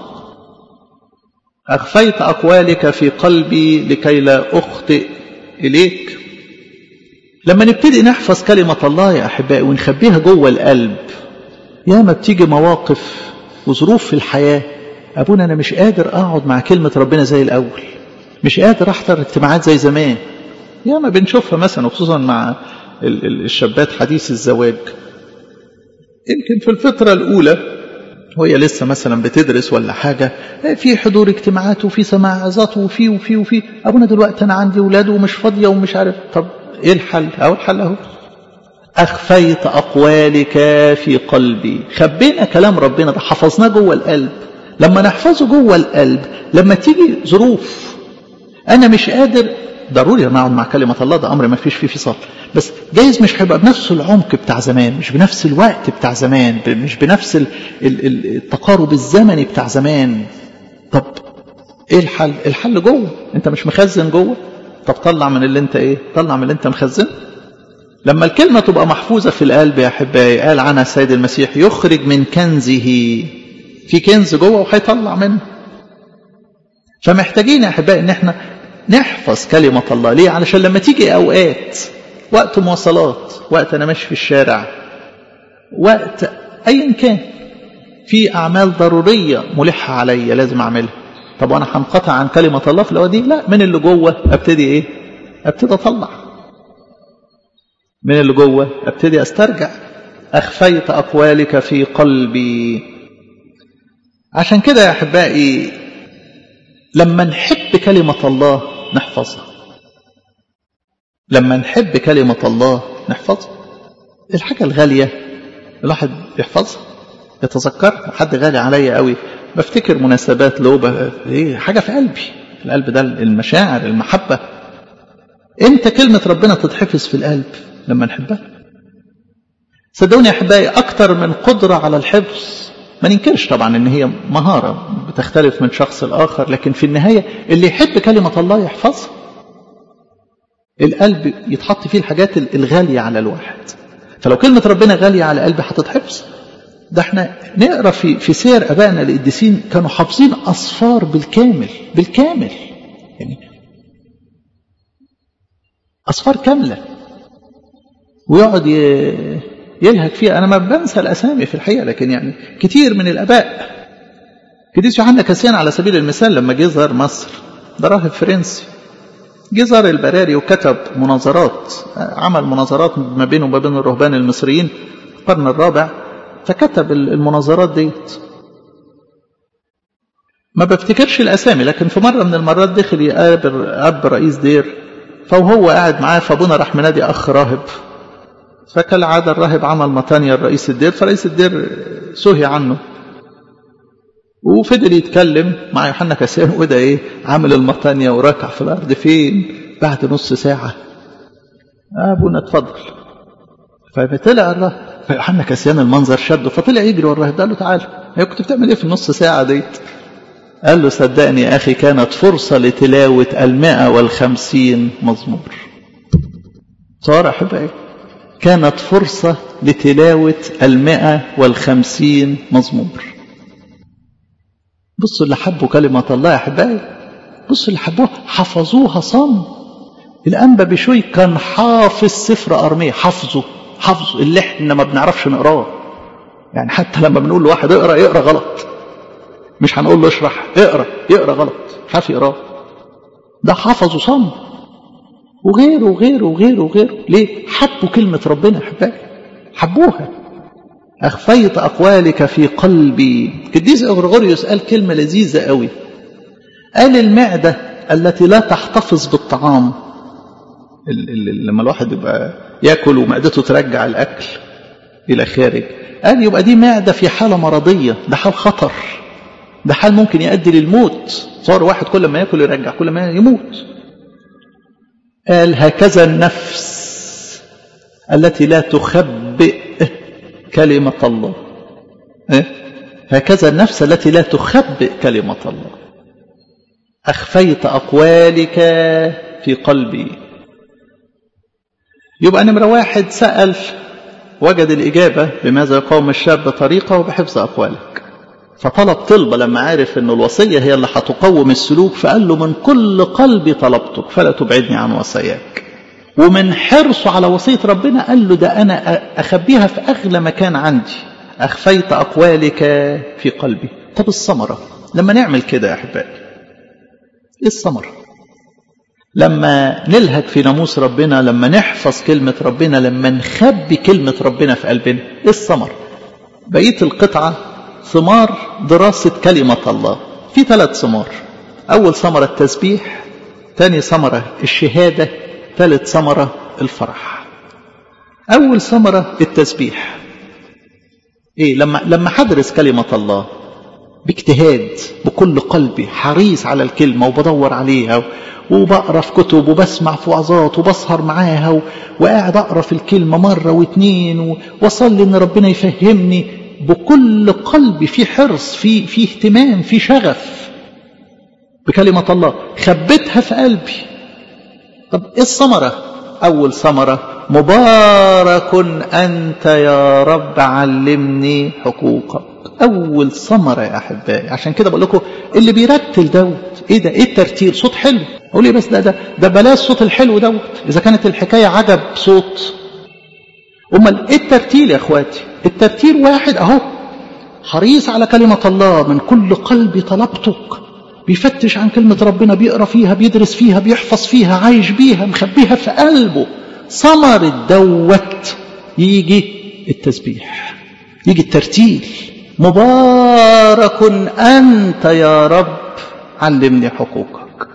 أخفيت أقوالك في قلبي لكي لا أخطئ إليك لما نبتدي نحفظ كلمة الله يا أحبائي ونخبيها جوه القلب يا ما بتيجي مواقف وظروف في الحياة أبونا أنا مش قادر أقعد مع كلمة ربنا زي الأول مش قادر أحضر اجتماعات زي زمان يا ما بنشوفها مثلا وخصوصا مع الشابات حديث الزواج يمكن في الفترة الأولى وهي لسه مثلا بتدرس ولا حاجة في حضور اجتماعات وفي سماع عظات وفي وفي وفي أبونا دلوقتي أنا عندي أولاد ومش فاضية ومش عارف طب إيه الحل أو الحل أهو أخفيت أقوالك في قلبي خبينا كلام ربنا ده حفظناه جوه القلب لما نحفظه جوه القلب لما تيجي ظروف أنا مش قادر ضروري أنا أقعد مع كلمة الله ده أمر ما فيش فيه فصال بس جايز مش هيبقى بنفس العمق بتاع زمان مش بنفس الوقت بتاع زمان مش بنفس التقارب الزمني بتاع زمان طب ايه الحل الحل جوه انت مش مخزن جوه طب طلع من اللي انت ايه طلع من اللي انت مخزن لما الكلمة تبقى محفوظة في القلب يا أحبائي قال عنها السيد المسيح يخرج من كنزه في كنز جوه وهيطلع منه فمحتاجين يا أحبائي إن احنا نحفظ كلمة الله ليه علشان لما تيجي أوقات وقت مواصلات وقت أنا ماشي في الشارع وقت أيا كان في أعمال ضرورية ملحة عليا لازم أعملها طب وأنا هنقطع عن كلمة الله في الأوقات دي لا من اللي جوه أبتدي إيه أبتدي أطلع من اللي جوه أبتدي أسترجع أخفيت أقوالك في قلبي عشان كده يا أحبائي لما نحب كلمة الله نحفظها لما نحب كلمة الله نحفظها الحاجة الغالية الواحد يحفظها يتذكر حد غالي عليا قوي بفتكر مناسبات له ايه حاجة في قلبي القلب ده المشاعر المحبة امتى كلمة ربنا تتحفظ في القلب لما نحبها صدقوني يا احبائي اكتر من قدرة على الحفظ ما ننكرش طبعا ان هي مهارة بتختلف من شخص لاخر لكن في النهاية اللي يحب كلمة الله يحفظها القلب يتحط فيه الحاجات الغالية على الواحد فلو كلمة ربنا غالية على قلبي هتتحفظ ده احنا نقرا في في سير ابائنا القديسين كانوا حافظين اصفار بالكامل بالكامل يعني اصفار كامله ويقعد يلهج فيها انا ما بنسى الاسامي في الحقيقه لكن يعني كتير من الاباء قديس يوحنا كاسيان على سبيل المثال لما جه زار مصر ده راهب فرنسي جه زار البراري وكتب مناظرات عمل مناظرات ما بينه وما بين الرهبان المصريين القرن الرابع فكتب المناظرات ديت ما بفتكرش الاسامي لكن في مره من المرات دخل يقابل اب رئيس دير فوهو قاعد معاه فابونا راح منادي اخ راهب فكالعاده الراهب عمل مطانيا لرئيس الدير فرئيس الدير سهي عنه وفضل يتكلم مع يوحنا كاسيان وده ايه عامل المطانيا وراكع في الارض فين بعد نص ساعه ابونا اتفضل فطلع الراهب فيوحنا كاسيان المنظر شده فطلع يجري وراه قال له تعالى هي كنت بتعمل ايه في النص ساعه ديت قال له صدقني يا اخي كانت فرصه لتلاوه المائة والخمسين مزمور صار احبائي كانت فرصه لتلاوه المائة والخمسين مزمور بصوا اللي حبوا كلمه الله يا احبائي بصوا اللي حبوها حفظوها صم الانبا بشوي كان حافظ سفر ارميه حافظه حفظ اللي احنا ما بنعرفش نقراه يعني حتى لما بنقول لواحد اقرا يقرا غلط مش هنقول له اشرح اقرا يقرا غلط مش عارف يقراه ده حفظه صم وغيره وغيره وغيره وغيره ليه حبوا كلمة ربنا احبائي حبوها أخفيت أقوالك في قلبي قديس أغرغوريوس قال كلمة لذيذة قوي قال المعدة التي لا تحتفظ بالطعام لما الواحد يبقى ياكل ومعدته ترجع الاكل الى خارج قال يبقى دي معده في حاله مرضيه ده حال خطر ده حال ممكن يؤدي للموت صار واحد كل ما ياكل يرجع كل ما يموت قال هكذا النفس التي لا تخبئ كلمه الله إيه؟ هكذا النفس التي لا تخبئ كلمه الله اخفيت اقوالك في قلبي يبقى نمرة واحد سأل وجد الإجابة بماذا يقاوم الشاب طريقه بحفظ أقوالك فطلب طلبة لما عارف أن الوصية هي اللي هتقوم السلوك فقال له من كل قلبي طلبتك فلا تبعدني عن وصاياك ومن حرصه على وصية ربنا قال له ده أنا أخبيها في أغلى مكان عندي أخفيت أقوالك في قلبي طب الثمرة لما نعمل كده يا أحبائي إيه الثمرة لما نلهج في ناموس ربنا لما نحفظ كلمة ربنا لما نخبي كلمة ربنا في قلبنا ايه الثمر بقية القطعة ثمار دراسة كلمة الله في ثلاث ثمار أول ثمرة التسبيح ثاني ثمرة الشهادة ثالث ثمرة الفرح أول ثمرة التسبيح إيه لما لما حدرس كلمة الله باجتهاد بكل قلبي حريص على الكلمة وبدور عليها وبقرا في كتب وبسمع في وعظات وبسهر معاها و... وقاعد اقرا في الكلمه مره واتنين واصلي ان ربنا يفهمني بكل قلبي في حرص في في اهتمام في شغف بكلمه الله خبيتها في قلبي طب ايه الثمره اول ثمره مبارك انت يا رب علمني حقوقك اول ثمره يا احبائي عشان كده بقول لكم اللي بيرتل دوت ايه ده ايه الترتيل صوت حلو اقول ايه بس ده ده ده بلاش صوت الحلو دوت اذا كانت الحكايه عجب صوت امال ايه الترتيل يا اخواتي الترتيل واحد اهو حريص على كلمه الله من كل قلبي طلبتك بيفتش عن كلمه ربنا بيقرا فيها بيدرس فيها بيحفظ فيها عايش بيها مخبيها في قلبه ثمر الدوت يجي التسبيح يجي الترتيل مبارك أنت يا رب علمني حقوقك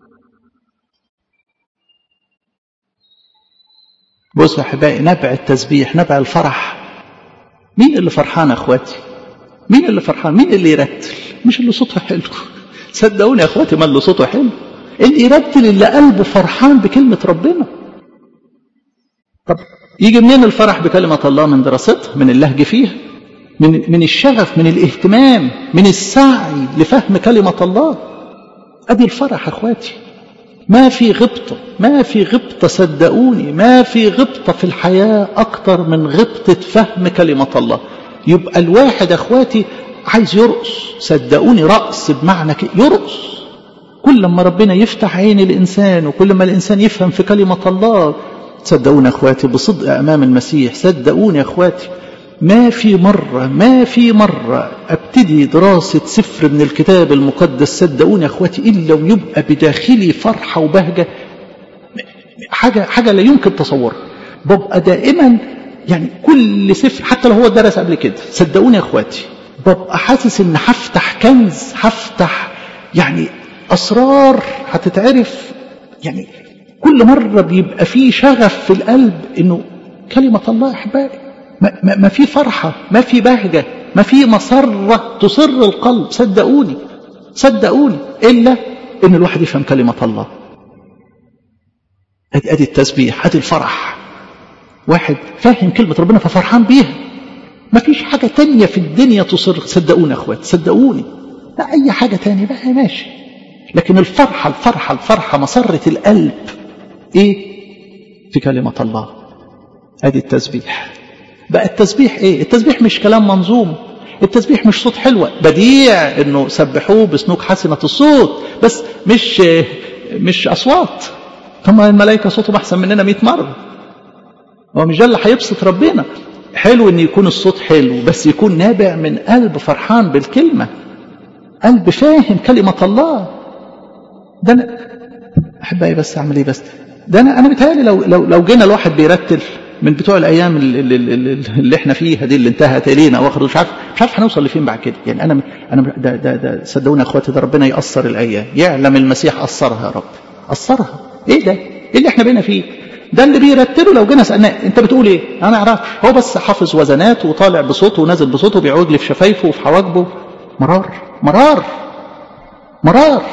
بصوا يا احبائي نبع التسبيح نبع الفرح مين اللي فرحان يا اخواتي مين اللي فرحان مين اللي يرتل مش اللي صوته حلو صدقوني يا اخواتي ما اللي صوته حلو اللي يرتل اللي قلبه فرحان بكلمة ربنا طب يجي منين الفرح بكلمة الله من دراستها من اللهج فيها من من الشغف من الاهتمام من السعي لفهم كلمة الله ادي الفرح اخواتي ما في غبطة ما في غبطة صدقوني ما في غبطة في الحياة أكتر من غبطة فهم كلمة الله يبقى الواحد أخواتي عايز يرقص صدقوني رقص بمعنى يرقص كل ما ربنا يفتح عين الإنسان وكل ما الإنسان يفهم في كلمة الله صدقوني أخواتي بصدق أمام المسيح صدقوني أخواتي ما في مرة ما في مرة ابتدي دراسة سفر من الكتاب المقدس صدقوني يا اخواتي إلا ويبقى بداخلي فرحة وبهجة حاجة, حاجة لا يمكن تصورها ببقى دائما يعني كل سفر حتى لو هو درس قبل كده صدقوني يا اخواتي ببقى حاسس ان هفتح كنز هفتح يعني اسرار هتتعرف يعني كل مرة بيبقى فيه شغف في القلب انه كلمة الله يا احبائي ما, ما, ما في فرحة ما في بهجة ما في مسرة تصر القلب صدقوني صدقوني إلا إن الواحد يفهم كلمة الله أدي, أدي التسبيح أدي الفرح واحد فاهم كلمة ربنا ففرحان بيها ما فيش حاجة تانية في الدنيا تصر صدقوني أخوات صدقوني لا أي حاجة تانية بقى ماشي لكن الفرحة الفرحة الفرحة مسرة القلب إيه في كلمة الله أدي التسبيح بقى التسبيح ايه التسبيح مش كلام منظوم التسبيح مش صوت حلوة بديع انه سبحوه بسنوك حسنة الصوت بس مش مش اصوات طب الملائكة صوتهم احسن مننا 100 مرة هو مش ده اللي هيبسط ربنا حلو ان يكون الصوت حلو بس يكون نابع من قلب فرحان بالكلمة قلب فاهم كلمة الله ده انا احبائي بس اعمل ايه بس ده انا انا بيتهيألي لو لو لو جينا الواحد بيرتل من بتوع الايام اللي, اللي, اللي احنا فيها دي اللي انتهت الينا واخر مش عارف مش عارف هنوصل لفين بعد كده يعني انا انا ده ده ده صدقوني يا اخواتي ده ربنا يقصر الايام يعلم المسيح قصرها يا رب قصرها ايه ده ايه اللي احنا بينا فيه ده اللي بيرتله لو جينا سالناه انت بتقول ايه انا اعرفش هو بس حافظ وزنات وطالع بصوته ونازل بصوته بيعود لي في شفايفه وفي حواجبه مرار مرار مرار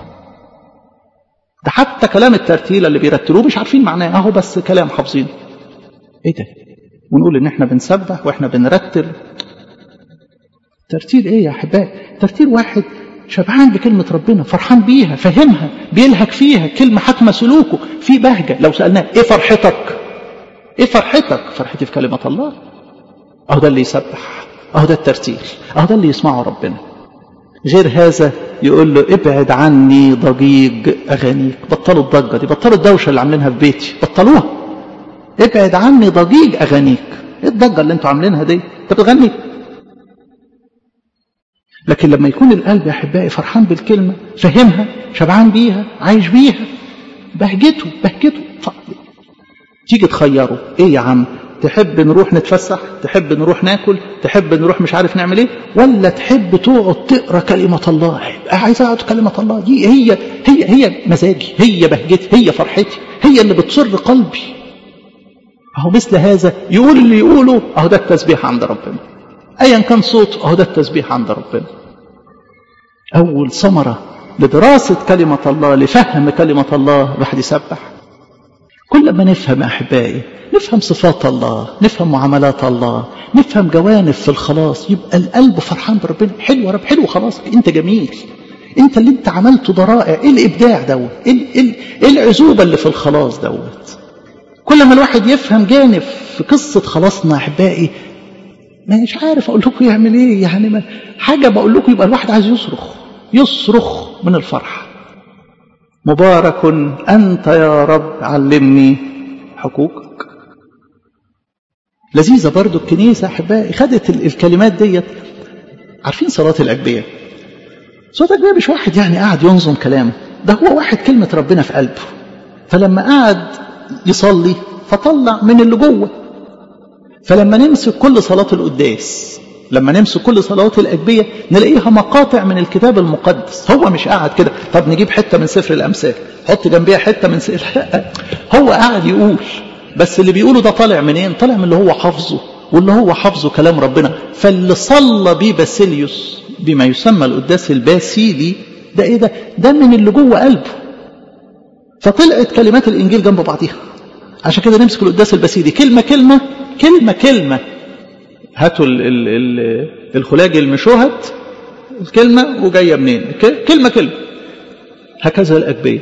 ده حتى كلام الترتيله اللي بيرتلوه مش عارفين معناه اهو بس كلام حافظينه ايه ده ونقول ان احنا بنسبح واحنا بنرتل ترتيل ايه يا احبائي ترتيل واحد شبعان بكلمة ربنا فرحان بيها فهمها بيلهك فيها كلمة حكمة سلوكه في بهجة لو سألناه ايه فرحتك ايه فرحتك فرحتي في كلمة الله اهو ده اللي يسبح اهو ده الترتيل اهو ده اللي يسمعه ربنا غير هذا يقول له ابعد عني ضجيج اغانيك بطلوا الضجة دي بطلوا الدوشة اللي عاملينها في بيتي بطلوها ابعد عني ضجيج اغانيك ايه الضجه اللي انتوا عاملينها دي انت بتغني لكن لما يكون القلب يا احبائي فرحان بالكلمه فهمها شبعان بيها عايش بيها بهجته بهجته ف... تيجي تخيره ايه يا عم تحب نروح نتفسح تحب نروح ناكل تحب نروح مش عارف نعمل ايه ولا تحب تقعد تقرا كلمه الله عايز اقعد كلمه الله دي هي هي هي مزاجي هي بهجتي هي فرحتي هي اللي بتسر قلبي اهو مثل هذا يقول اللي يقوله اهو ده التسبيح عند ربنا ايا كان صوته اهو ده التسبيح عند ربنا اول ثمره لدراسه كلمه الله لفهم كلمه الله الواحد يسبح كل ما نفهم احبائي نفهم صفات الله نفهم معاملات الله نفهم جوانب في الخلاص يبقى القلب فرحان بربنا حلو يا رب حلو خلاص انت جميل انت اللي انت عملته ده رائع ايه الابداع دوت ايه, إيه, إيه العزوبه اللي في الخلاص دوت كل ما الواحد يفهم جانب في قصة خلاصنا أحبائي مش عارف أقول لكم يعمل إيه يعني ما حاجة بقول لكم يبقى الواحد عايز يصرخ يصرخ من الفرح مبارك أنت يا رب علمني حقوقك لذيذة برضو الكنيسة أحبائي خدت الكلمات ديت عارفين صلاة الأجبية صلاة الأجبية مش واحد يعني قاعد ينظم كلامه ده هو واحد كلمة ربنا في قلبه فلما قعد يصلي فطلع من اللي جوه فلما نمسك كل صلاة القداس لما نمسك كل صلوات الأجبية نلاقيها مقاطع من الكتاب المقدس هو مش قاعد كده طب نجيب حتة من سفر الأمثال حط جنبيها حتة من سفر هو قاعد يقول بس اللي بيقوله ده طالع منين طالع من اللي هو حافظه واللي هو حافظه كلام ربنا فاللي صلى بيه باسيليوس بما يسمى القداس الباسيلي ده ايه ده ده من اللي جوه قلبه فطلعت كلمات الإنجيل جنب بعضيها عشان كده نمسك القداس البسيدي كلمة كلمة كلمة كلمة هاتوا ال ال ال الخلاج المشوهد الكلمة وجاية منين كلمة كلمة هكذا الأجبية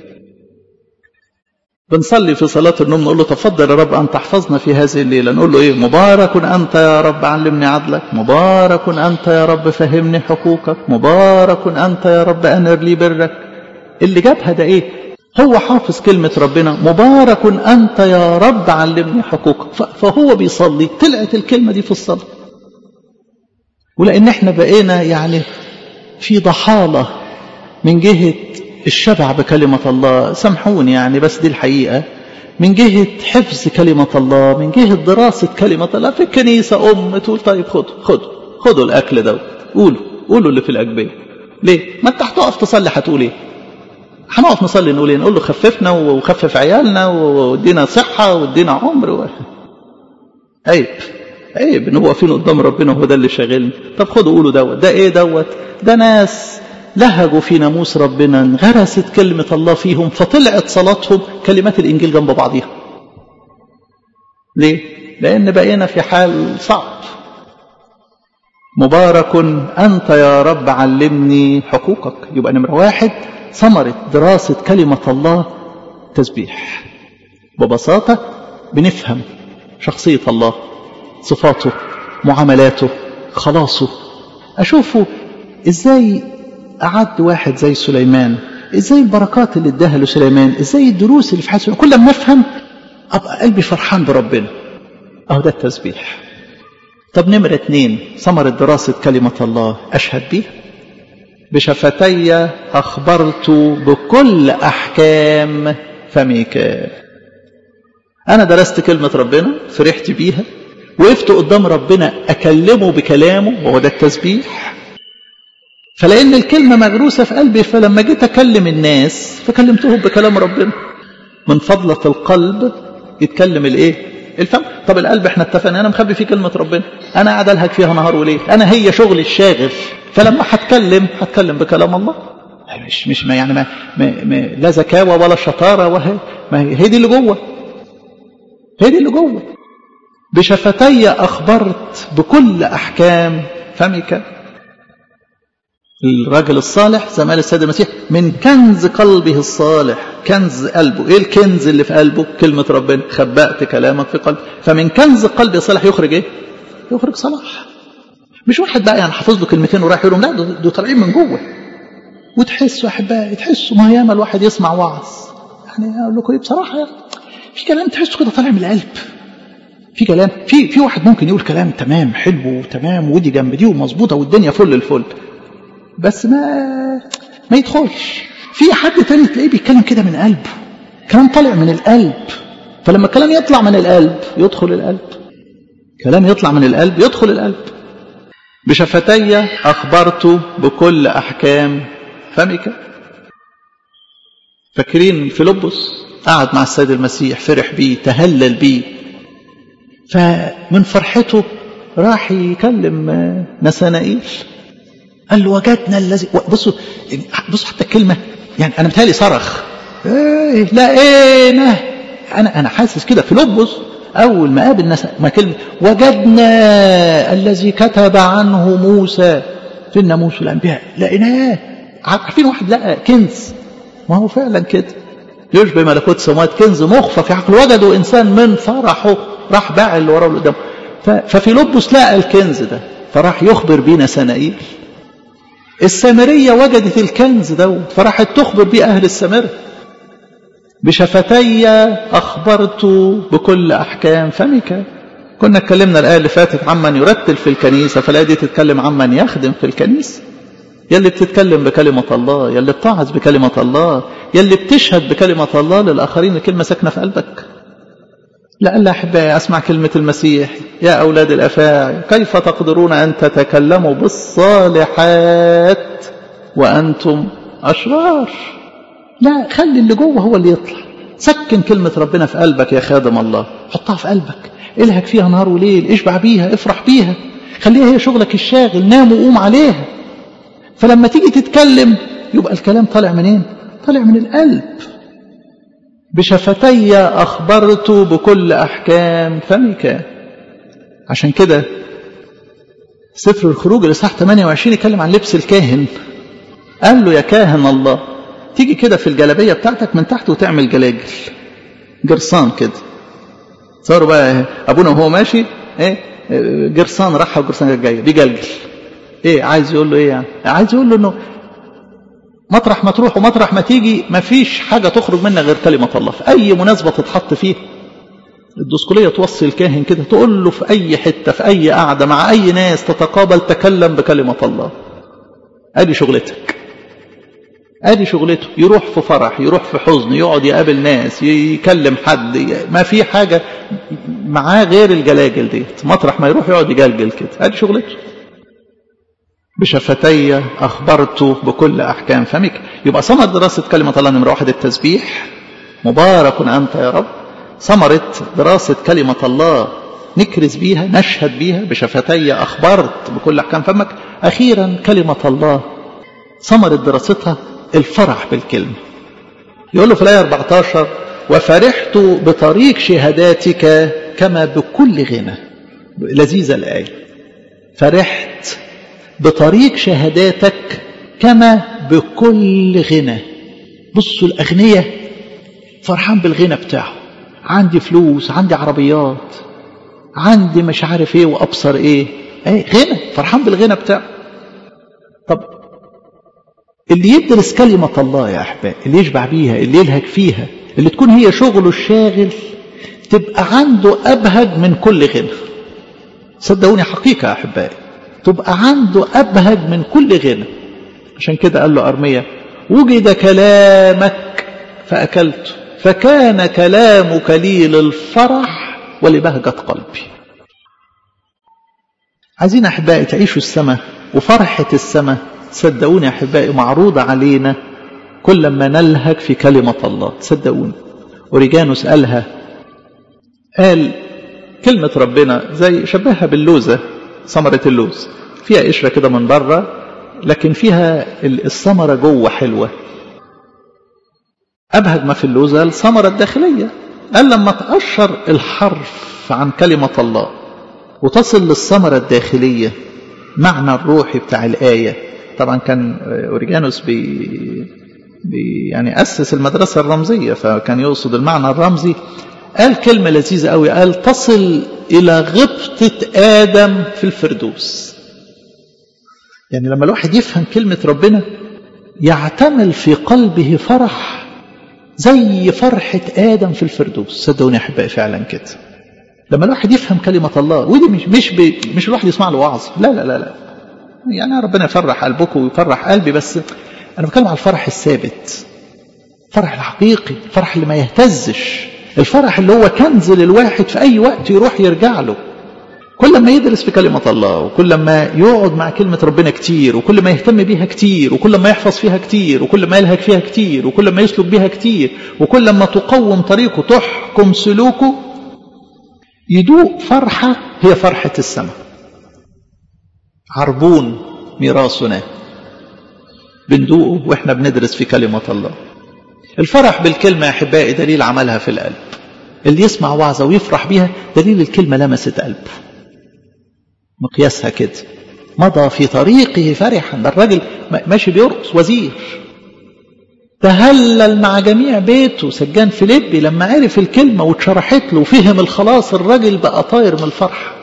بنصلي في صلاة النوم نقول له تفضل يا رب أن تحفظنا في هذه الليلة نقول له إيه مبارك أنت يا رب علمني عدلك مبارك أنت يا رب فهمني حقوقك مبارك أنت يا رب أنر لي برك اللي جابها ده إيه هو حافظ كلمة ربنا مبارك أنت يا رب علمني حقوقك فهو بيصلي طلعت الكلمة دي في الصلاة ولأن احنا بقينا يعني في ضحالة من جهة الشبع بكلمة الله سامحوني يعني بس دي الحقيقة من جهة حفظ كلمة الله من جهة دراسة كلمة الله في الكنيسة أم تقول طيب خدوا خدوا خدوا الأكل ده قولوا قولوا اللي في الأجبية ليه؟ ما أنت هتقف تصلي هتقول إيه؟ هنقف نصلي نقول ايه نقول له خففنا وخفف عيالنا وادينا صحة وادينا عمر و... عيب عيب ان هو واقفين قدام ربنا وهو ده اللي شاغلنا طب خدوا قولوا دوت ده ايه دوت ده ناس لهجوا في ناموس ربنا انغرست كلمة الله فيهم فطلعت صلاتهم كلمات الإنجيل جنب بعضيها ليه؟ لأن بقينا في حال صعب مبارك أنت يا رب علمني حقوقك يبقى نمرة واحد ثمرة دراسة كلمة الله تسبيح ببساطة بنفهم شخصية الله صفاته معاملاته خلاصه أشوفه إزاي أعد واحد زي سليمان إزاي البركات اللي اداها لسليمان إزاي الدروس اللي في حياته كل ما أفهم أبقى قلبي فرحان بربنا أهو ده التسبيح طب نمرة اتنين ثمرة دراسة كلمة الله أشهد بيها بشفتي أخبرت بكل أحكام فمك أنا درست كلمة ربنا فرحت بيها وقفت قدام ربنا أكلمه بكلامه وهو ده التسبيح فلأن الكلمة مغروسة في قلبي فلما جيت أكلم الناس فكلمتهم بكلام ربنا من فضلة القلب يتكلم الإيه الفم طب القلب احنا اتفقنا انا مخبي فيه كلمة ربنا انا قاعد الهج فيها نهار وليل انا هي شغلي الشاغل فلما هتكلم هتكلم بكلام الله مش مش ما يعني ما, ما, ما لا زكاوة ولا شطارة وهي ما هي دي اللي جوه هي دي اللي جوه بشفتي أخبرت بكل أحكام فمك الراجل الصالح زي ما قال السيد المسيح من كنز قلبه الصالح كنز قلبه ايه الكنز اللي في قلبه كلمة ربنا خبأت كلامك في قلبه فمن كنز قلبه الصالح يخرج ايه يخرج صلاح مش واحد بقى يعني حافظ له كلمتين ورايح يقولهم لا دول طالعين من جوه وتحسوا احبائي تحسوا ما ياما الواحد يسمع وعظ يعني اقول لكم ايه بصراحه يعني في كلام تحسه كده طالع من القلب في كلام في في واحد ممكن يقول كلام تمام حلو وتمام ودي جنب دي ومظبوطه والدنيا فل الفل بس ما ما يدخلش في حد تاني تلاقيه بيتكلم كده من قلبه كلام طالع من القلب فلما الكلام يطلع من القلب يدخل القلب كلام يطلع من القلب يدخل القلب بشفتي أخبرت بكل أحكام فمك فاكرين فيلبس قعد مع السيد المسيح فرح بيه تهلل بيه فمن فرحته راح يكلم نسانائيل قال له وجدنا الذي بصوا بصوا حتى الكلمة يعني أنا متهيألي صرخ إيه لقينا أنا أنا حاسس كده فيلبس أول ما قابل ناس ما كلمة وجدنا الذي كتب عنه موسى في الناموس والأنبياء لقيناه عارفين واحد لقى كنز ما هو فعلا كده يشبه ملكوت السماوات كنز مخفى في عقل وجدوا إنسان من فرحه راح باع اللي وراه قدامه ففيلبس لقى الكنز ده فراح يخبر بينا سنائيل السامرية وجدت الكنز دوت فراحت تخبر بيه أهل السامرة بشفتي أخبرت بكل أحكام فمك كنا اتكلمنا الآية اللي فاتت عمن يرتل في الكنيسة فالآية دي تتكلم عمن يخدم في الكنيسة يلي بتتكلم بكلمة الله يلي بتعظ بكلمة الله يلي بتشهد بكلمة الله للآخرين الكلمة ساكنة في قلبك لألا أحبائي أسمع كلمة المسيح يا أولاد الأفاعي كيف تقدرون أن تتكلموا بالصالحات وأنتم أشرار لا خلي اللي جوه هو اللي يطلع سكن كلمة ربنا في قلبك يا خادم الله حطها في قلبك الهك فيها نهار وليل اشبع بيها افرح بيها خليها هي شغلك الشاغل نام وقوم عليها فلما تيجي تتكلم يبقى الكلام طالع منين طالع من القلب بشفتي أخبرت بكل أحكام فمك عشان كده سفر الخروج الإصحاح 28 يتكلم عن لبس الكاهن قال له يا كاهن الله تيجي كده في الجلابية بتاعتك من تحت وتعمل جلاجل جرصان كده صاروا بقى أبونا وهو ماشي ايه جرصان راح وجرصان جاية بيجلجل ايه عايز يقول له ايه يعني عايز يقول له انه مطرح ما تروح ومطرح ما تيجي ما فيش حاجة تخرج منها غير كلمة الله في أي مناسبة تتحط فيه الدسكولية توصي الكاهن كده تقول له في أي حتة في أي قعدة مع أي ناس تتقابل تكلم بكلمة الله أدي شغلتك أدي شغلته يروح في فرح يروح في حزن يقعد يقابل ناس يكلم حد ما في حاجة معاه غير الجلاجل ديت مطرح ما يروح يقعد يجلجل كده أدي شغلته بشفتي أخبرت بكل أحكام فمك يبقى ثمر دراسة كلمة الله نمرة واحد التسبيح مبارك أنت يا رب ثمرة دراسة كلمة الله نكرز بيها نشهد بيها بشفتي أخبرت بكل أحكام فمك أخيرا كلمة الله ثمرة دراستها الفرح بالكلمة يقول له في الآية 14 وفرحت بطريق شهاداتك كما بكل غنى لذيذة الآية فرحت بطريق شهاداتك كما بكل غنى بصوا الأغنياء فرحان بالغنى بتاعه عندي فلوس عندي عربيات عندي مش عارف ايه وابصر ايه ايه غنى فرحان بالغنى بتاعه طب اللي يدرس كلمة الله يا أحباب اللي يشبع بيها اللي يلهج فيها اللي تكون هي شغله الشاغل تبقى عنده أبهج من كل غنى صدقوني حقيقة يا أحبائي تبقى عنده أبهج من كل غنى عشان كده قال له أرمية وجد كلامك فأكلته فكان كلامك لي للفرح ولبهجة قلبي عايزين أحبائي تعيشوا السماء وفرحة السماء صدقوني أحبائي معروضة علينا كل ما نلهج في كلمة الله صدقوني أوريجانوس قالها قال كلمة ربنا زي شبهها باللوزة ثمرة اللوز فيها قشرة كده من بره لكن فيها الثمرة جوه حلوة أبهج ما في اللوزة الثمرة الداخلية قال لما تقشر الحرف عن كلمة الله وتصل للثمرة الداخلية معنى الروحي بتاع الآية طبعا كان أوريجانوس بي, بي يعني أسس المدرسة الرمزية فكان يقصد المعنى الرمزي قال كلمة لذيذة قوي قال تصل إلى غبطة آدم في الفردوس يعني لما الواحد يفهم كلمة ربنا يعتمل في قلبه فرح زي فرحة آدم في الفردوس صدقوني يا أحبائي فعلا كده لما الواحد يفهم كلمة الله ودي مش مش ب... مش الواحد يسمع له وعظ لا لا لا لا يعني ربنا يفرح قلبكم ويفرح قلبي بس أنا بتكلم على الفرح الثابت الفرح الحقيقي الفرح اللي ما يهتزش الفرح اللي هو كنز للواحد في أي وقت يروح يرجع له كل ما يدرس في كلمة الله وكل ما يقعد مع كلمة ربنا كتير وكل ما يهتم بيها كتير وكل ما يحفظ فيها كتير وكل ما يلهج فيها كتير وكل ما يسلك بيها كتير وكل ما تقوم طريقه تحكم سلوكه يدوق فرحة هي فرحة السماء عربون ميراثنا بندوقه واحنا بندرس في كلمة الله الفرح بالكلمة يا أحبائي دليل عملها في القلب اللي يسمع وعظة ويفرح بيها دليل الكلمة لمست قلبه مقياسها كده مضى في طريقه فرحا ده الراجل ماشي بيرقص وزير تهلل مع جميع بيته سجان فيليبي لما عرف الكلمة واتشرحت له وفهم الخلاص الراجل بقى طاير من الفرح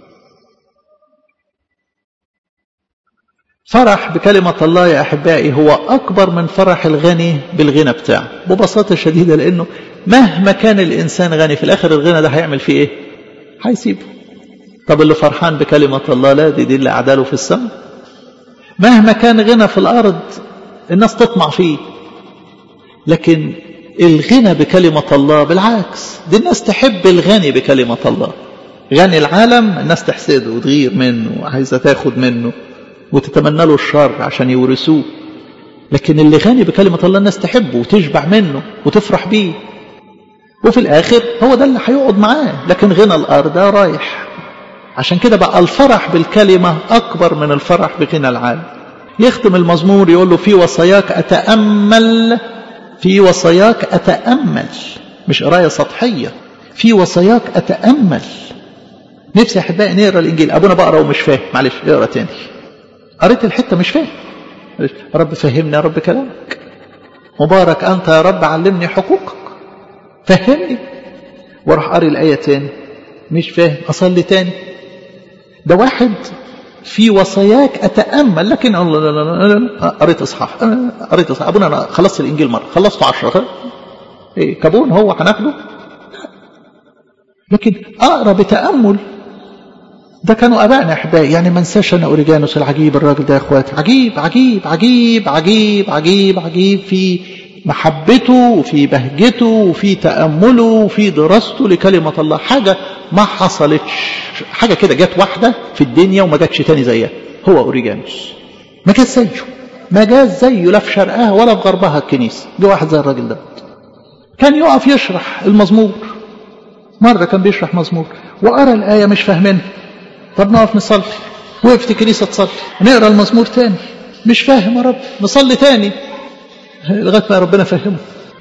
فرح بكلمة الله يا أحبائي هو أكبر من فرح الغني بالغنى بتاعه ببساطة شديدة لأنه مهما كان الإنسان غني في الآخر الغنى ده هيعمل فيه إيه هيسيبه طب اللي فرحان بكلمة الله لا دي دي اللي أعداله في السماء مهما كان غنى في الأرض الناس تطمع فيه لكن الغنى بكلمة الله بالعكس دي الناس تحب الغني بكلمة الله غني العالم الناس تحسده وتغير منه وعايزة تاخد منه وتتمنى له الشر عشان يورثوه لكن اللي غني بكلمة الله الناس تحبه وتشبع منه وتفرح بيه وفي الآخر هو ده اللي هيقعد معاه لكن غنى الأرض ده رايح عشان كده بقى الفرح بالكلمة أكبر من الفرح بغنى العالم يختم المزمور يقول له في وصاياك أتأمل في وصاياك أتأمل مش قراية سطحية في وصاياك أتأمل نفسي أحبائي نقرا الإنجيل أبونا بقرا ومش فاهم معلش اقرا تاني قريت الحتة مش فاهم معلش. رب فهمني يا رب كلامك مبارك أنت يا رب علمني حقوقك فهمني واروح قاري الآية تاني مش فاهم أصلي تاني ده واحد في وصاياك أتأمل لكن الله لا لا لا قريت إصحاح قريت إصحاح أبونا أنا خلصت الإنجيل مرة خلصته عشرة إيه كابون هو هناخده لكن أقرأ بتأمل ده كانوا أبائنا أحبائي يعني ما انساش أنا أوريجانوس العجيب الراجل ده يا إخواتي عجيب عجيب عجيب عجيب عجيب عجيب في محبته وفي بهجته وفي تأمله وفي دراسته لكلمة الله حاجة ما حصلتش حاجة كده جت واحدة في الدنيا وما جاتش تاني زيها هو أوريجانوس ما جاش زيه ما جاش زيه لا في شرقها ولا في غربها الكنيسة جه واحد زي الراجل ده كان يقف يشرح المزمور مرة كان بيشرح مزمور وقرا الآية مش فاهمينها طب نقف نصلي وقفت كنيسة تصلي نقرا المزمور تاني مش فاهم يا رب نصلي تاني لغاية ما ربنا فهمه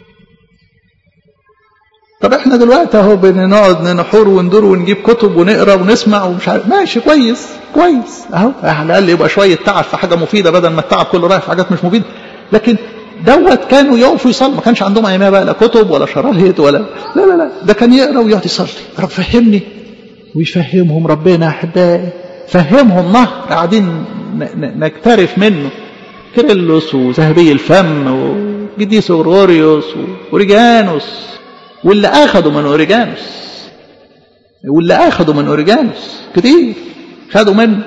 طب احنا دلوقتي اهو بنقعد نحور وندور ونجيب كتب ونقرا ونسمع ومش عارف ماشي كويس كويس اهو على الاقل يبقى شويه تعب في حاجه مفيده بدل ما التعب كله رايح في حاجات مش مفيده لكن دوت كانوا يقفوا يصلوا ما كانش عندهم ايامها بقى لا كتب ولا شرايط ولا لا لا لا ده كان يقرا ويقعد يصلي رب فهمني ويفهمهم ربنا احبائي فهمهم نهر قاعدين نكترف منه كيرلس وذهبي الفم وقديس اورغوريوس واوريجانوس واللي اخذوا من اوريجانوس واللي اخذوا من اوريجانوس كتير خدوا منه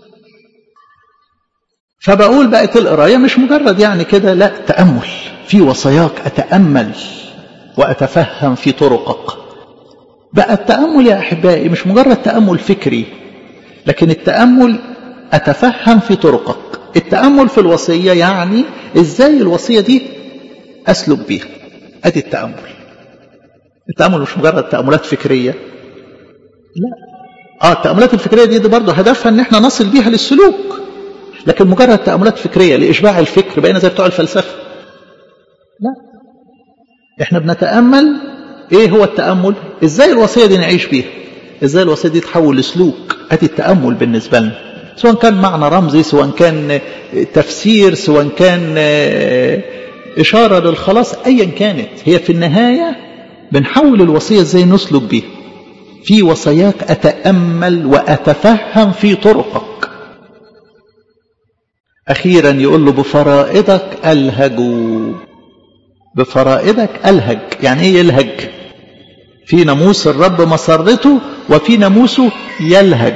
فبقول بقت القرايه مش مجرد يعني كده لا تامل في وصاياك اتامل واتفهم في طرقك بقى التامل يا احبائي مش مجرد تامل فكري لكن التامل اتفهم في طرقك التامل في الوصيه يعني ازاي الوصيه دي اسلك بيها ادي التامل التامل مش مجرد تاملات فكريه لا اه التاملات الفكريه دي, دي برضه هدفها ان احنا نصل بيها للسلوك لكن مجرد تاملات فكريه لاشباع الفكر بقينا زي بتوع الفلسفه لا احنا بنتامل ايه هو التامل ازاي الوصيه دي نعيش بيها ازاي الوصيه دي تحول لسلوك ادي التامل بالنسبه لنا سواء كان معنى رمزي سواء كان تفسير سواء كان اشاره للخلاص ايا كانت هي في النهايه بنحول الوصيه ازاي نسلك بيها في وصاياك اتامل واتفهم في طرقك اخيرا يقول له بفرائضك الهج بفرائضك الهج يعني ايه يلهج في ناموس الرب مسرته وفي ناموسه يلهج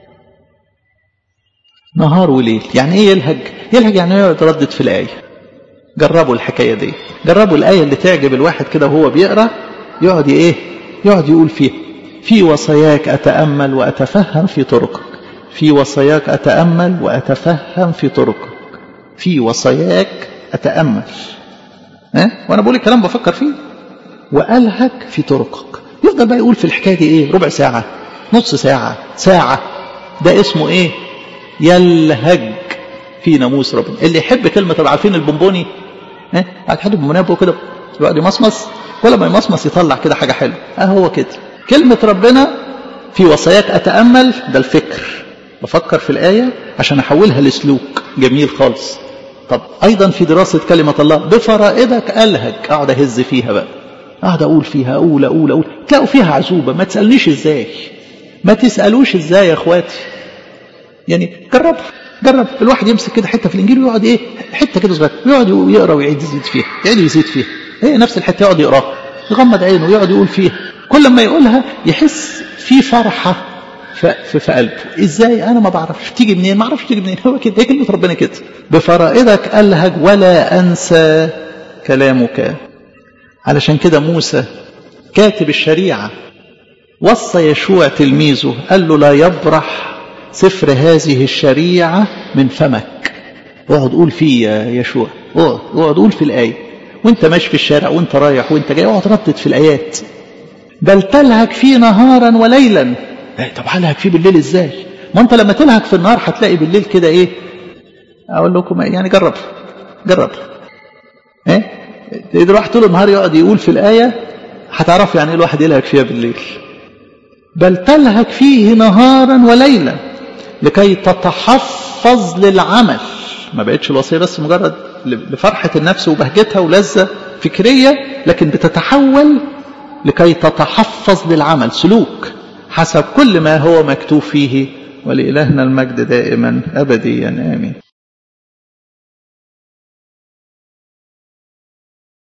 نهار وليل يعني ايه يلهج يلهج يعني يقعد يردد في الايه جربوا الحكايه دي جربوا الايه اللي تعجب الواحد كده وهو بيقرا يقعد ايه يقعد يقول فيها في وصاياك اتامل واتفهم في طرقك في وصاياك اتامل واتفهم في طرقك في وصاياك اتامل ها أه؟ وانا بقول الكلام بفكر فيه والهج في طرقك يفضل بقى يقول في الحكايه دي ايه ربع ساعه نص ساعه ساعه ده اسمه ايه يلهج في ناموس ربنا اللي يحب كلمه طب عارفين البونبوني ها قاعد حد بمنابه كده يقعد يمصمص ولا ما يمصمص يطلع كده حاجه حلوه اه هو كده كلمه ربنا في وصاياك اتامل ده الفكر بفكر في الايه عشان احولها لسلوك جميل خالص طب ايضا في دراسه كلمه الله بفرائضك الهج اقعد اهز فيها بقى اقعد اقول فيها اقول اقول اقول تلاقوا فيها عزوبه ما تسالنيش ازاي ما تسالوش ازاي يا اخواتي يعني جرب جرب الواحد يمسك كده حته في الانجيل ويقعد ايه حته كده صغيره ويقعد يقرا ويعيد يزيد فيها يعيد يزيد فيها هي نفس الحته يقعد يقراها يغمض عينه ويقعد يقول فيها كل ما يقولها يحس في فرحه في, في قلبه ازاي انا ما بعرفش تيجي منين ما اعرفش تيجي منين هو كده هي كلمه ربنا كده بفرائضك الهج ولا انسى كلامك علشان كده موسى كاتب الشريعه وصى يشوع تلميذه قال له لا يبرح سفر هذه الشريعه من فمك اقعد قول فيه يا يشوع اقعد قول في الايه وانت ماشي في الشارع وانت رايح وانت جاي اقعد ردد في الايات بل تلهج فيه نهارا وليلا طب هلهج فيه بالليل ازاي ما انت لما تلهج في النهار هتلاقي بالليل كده ايه اقول لكم يعني جرب جرب ايه الواحد طول النهار يقعد يقول في الآية هتعرف يعني ايه الواحد يلهك فيها بالليل بل تلهك فيه نهارا وليلا لكي تتحفظ للعمل ما بقتش الوصية بس مجرد لفرحة النفس وبهجتها ولذة فكرية لكن بتتحول لكي تتحفظ للعمل سلوك حسب كل ما هو مكتوب فيه ولإلهنا المجد دائما أبديا آمين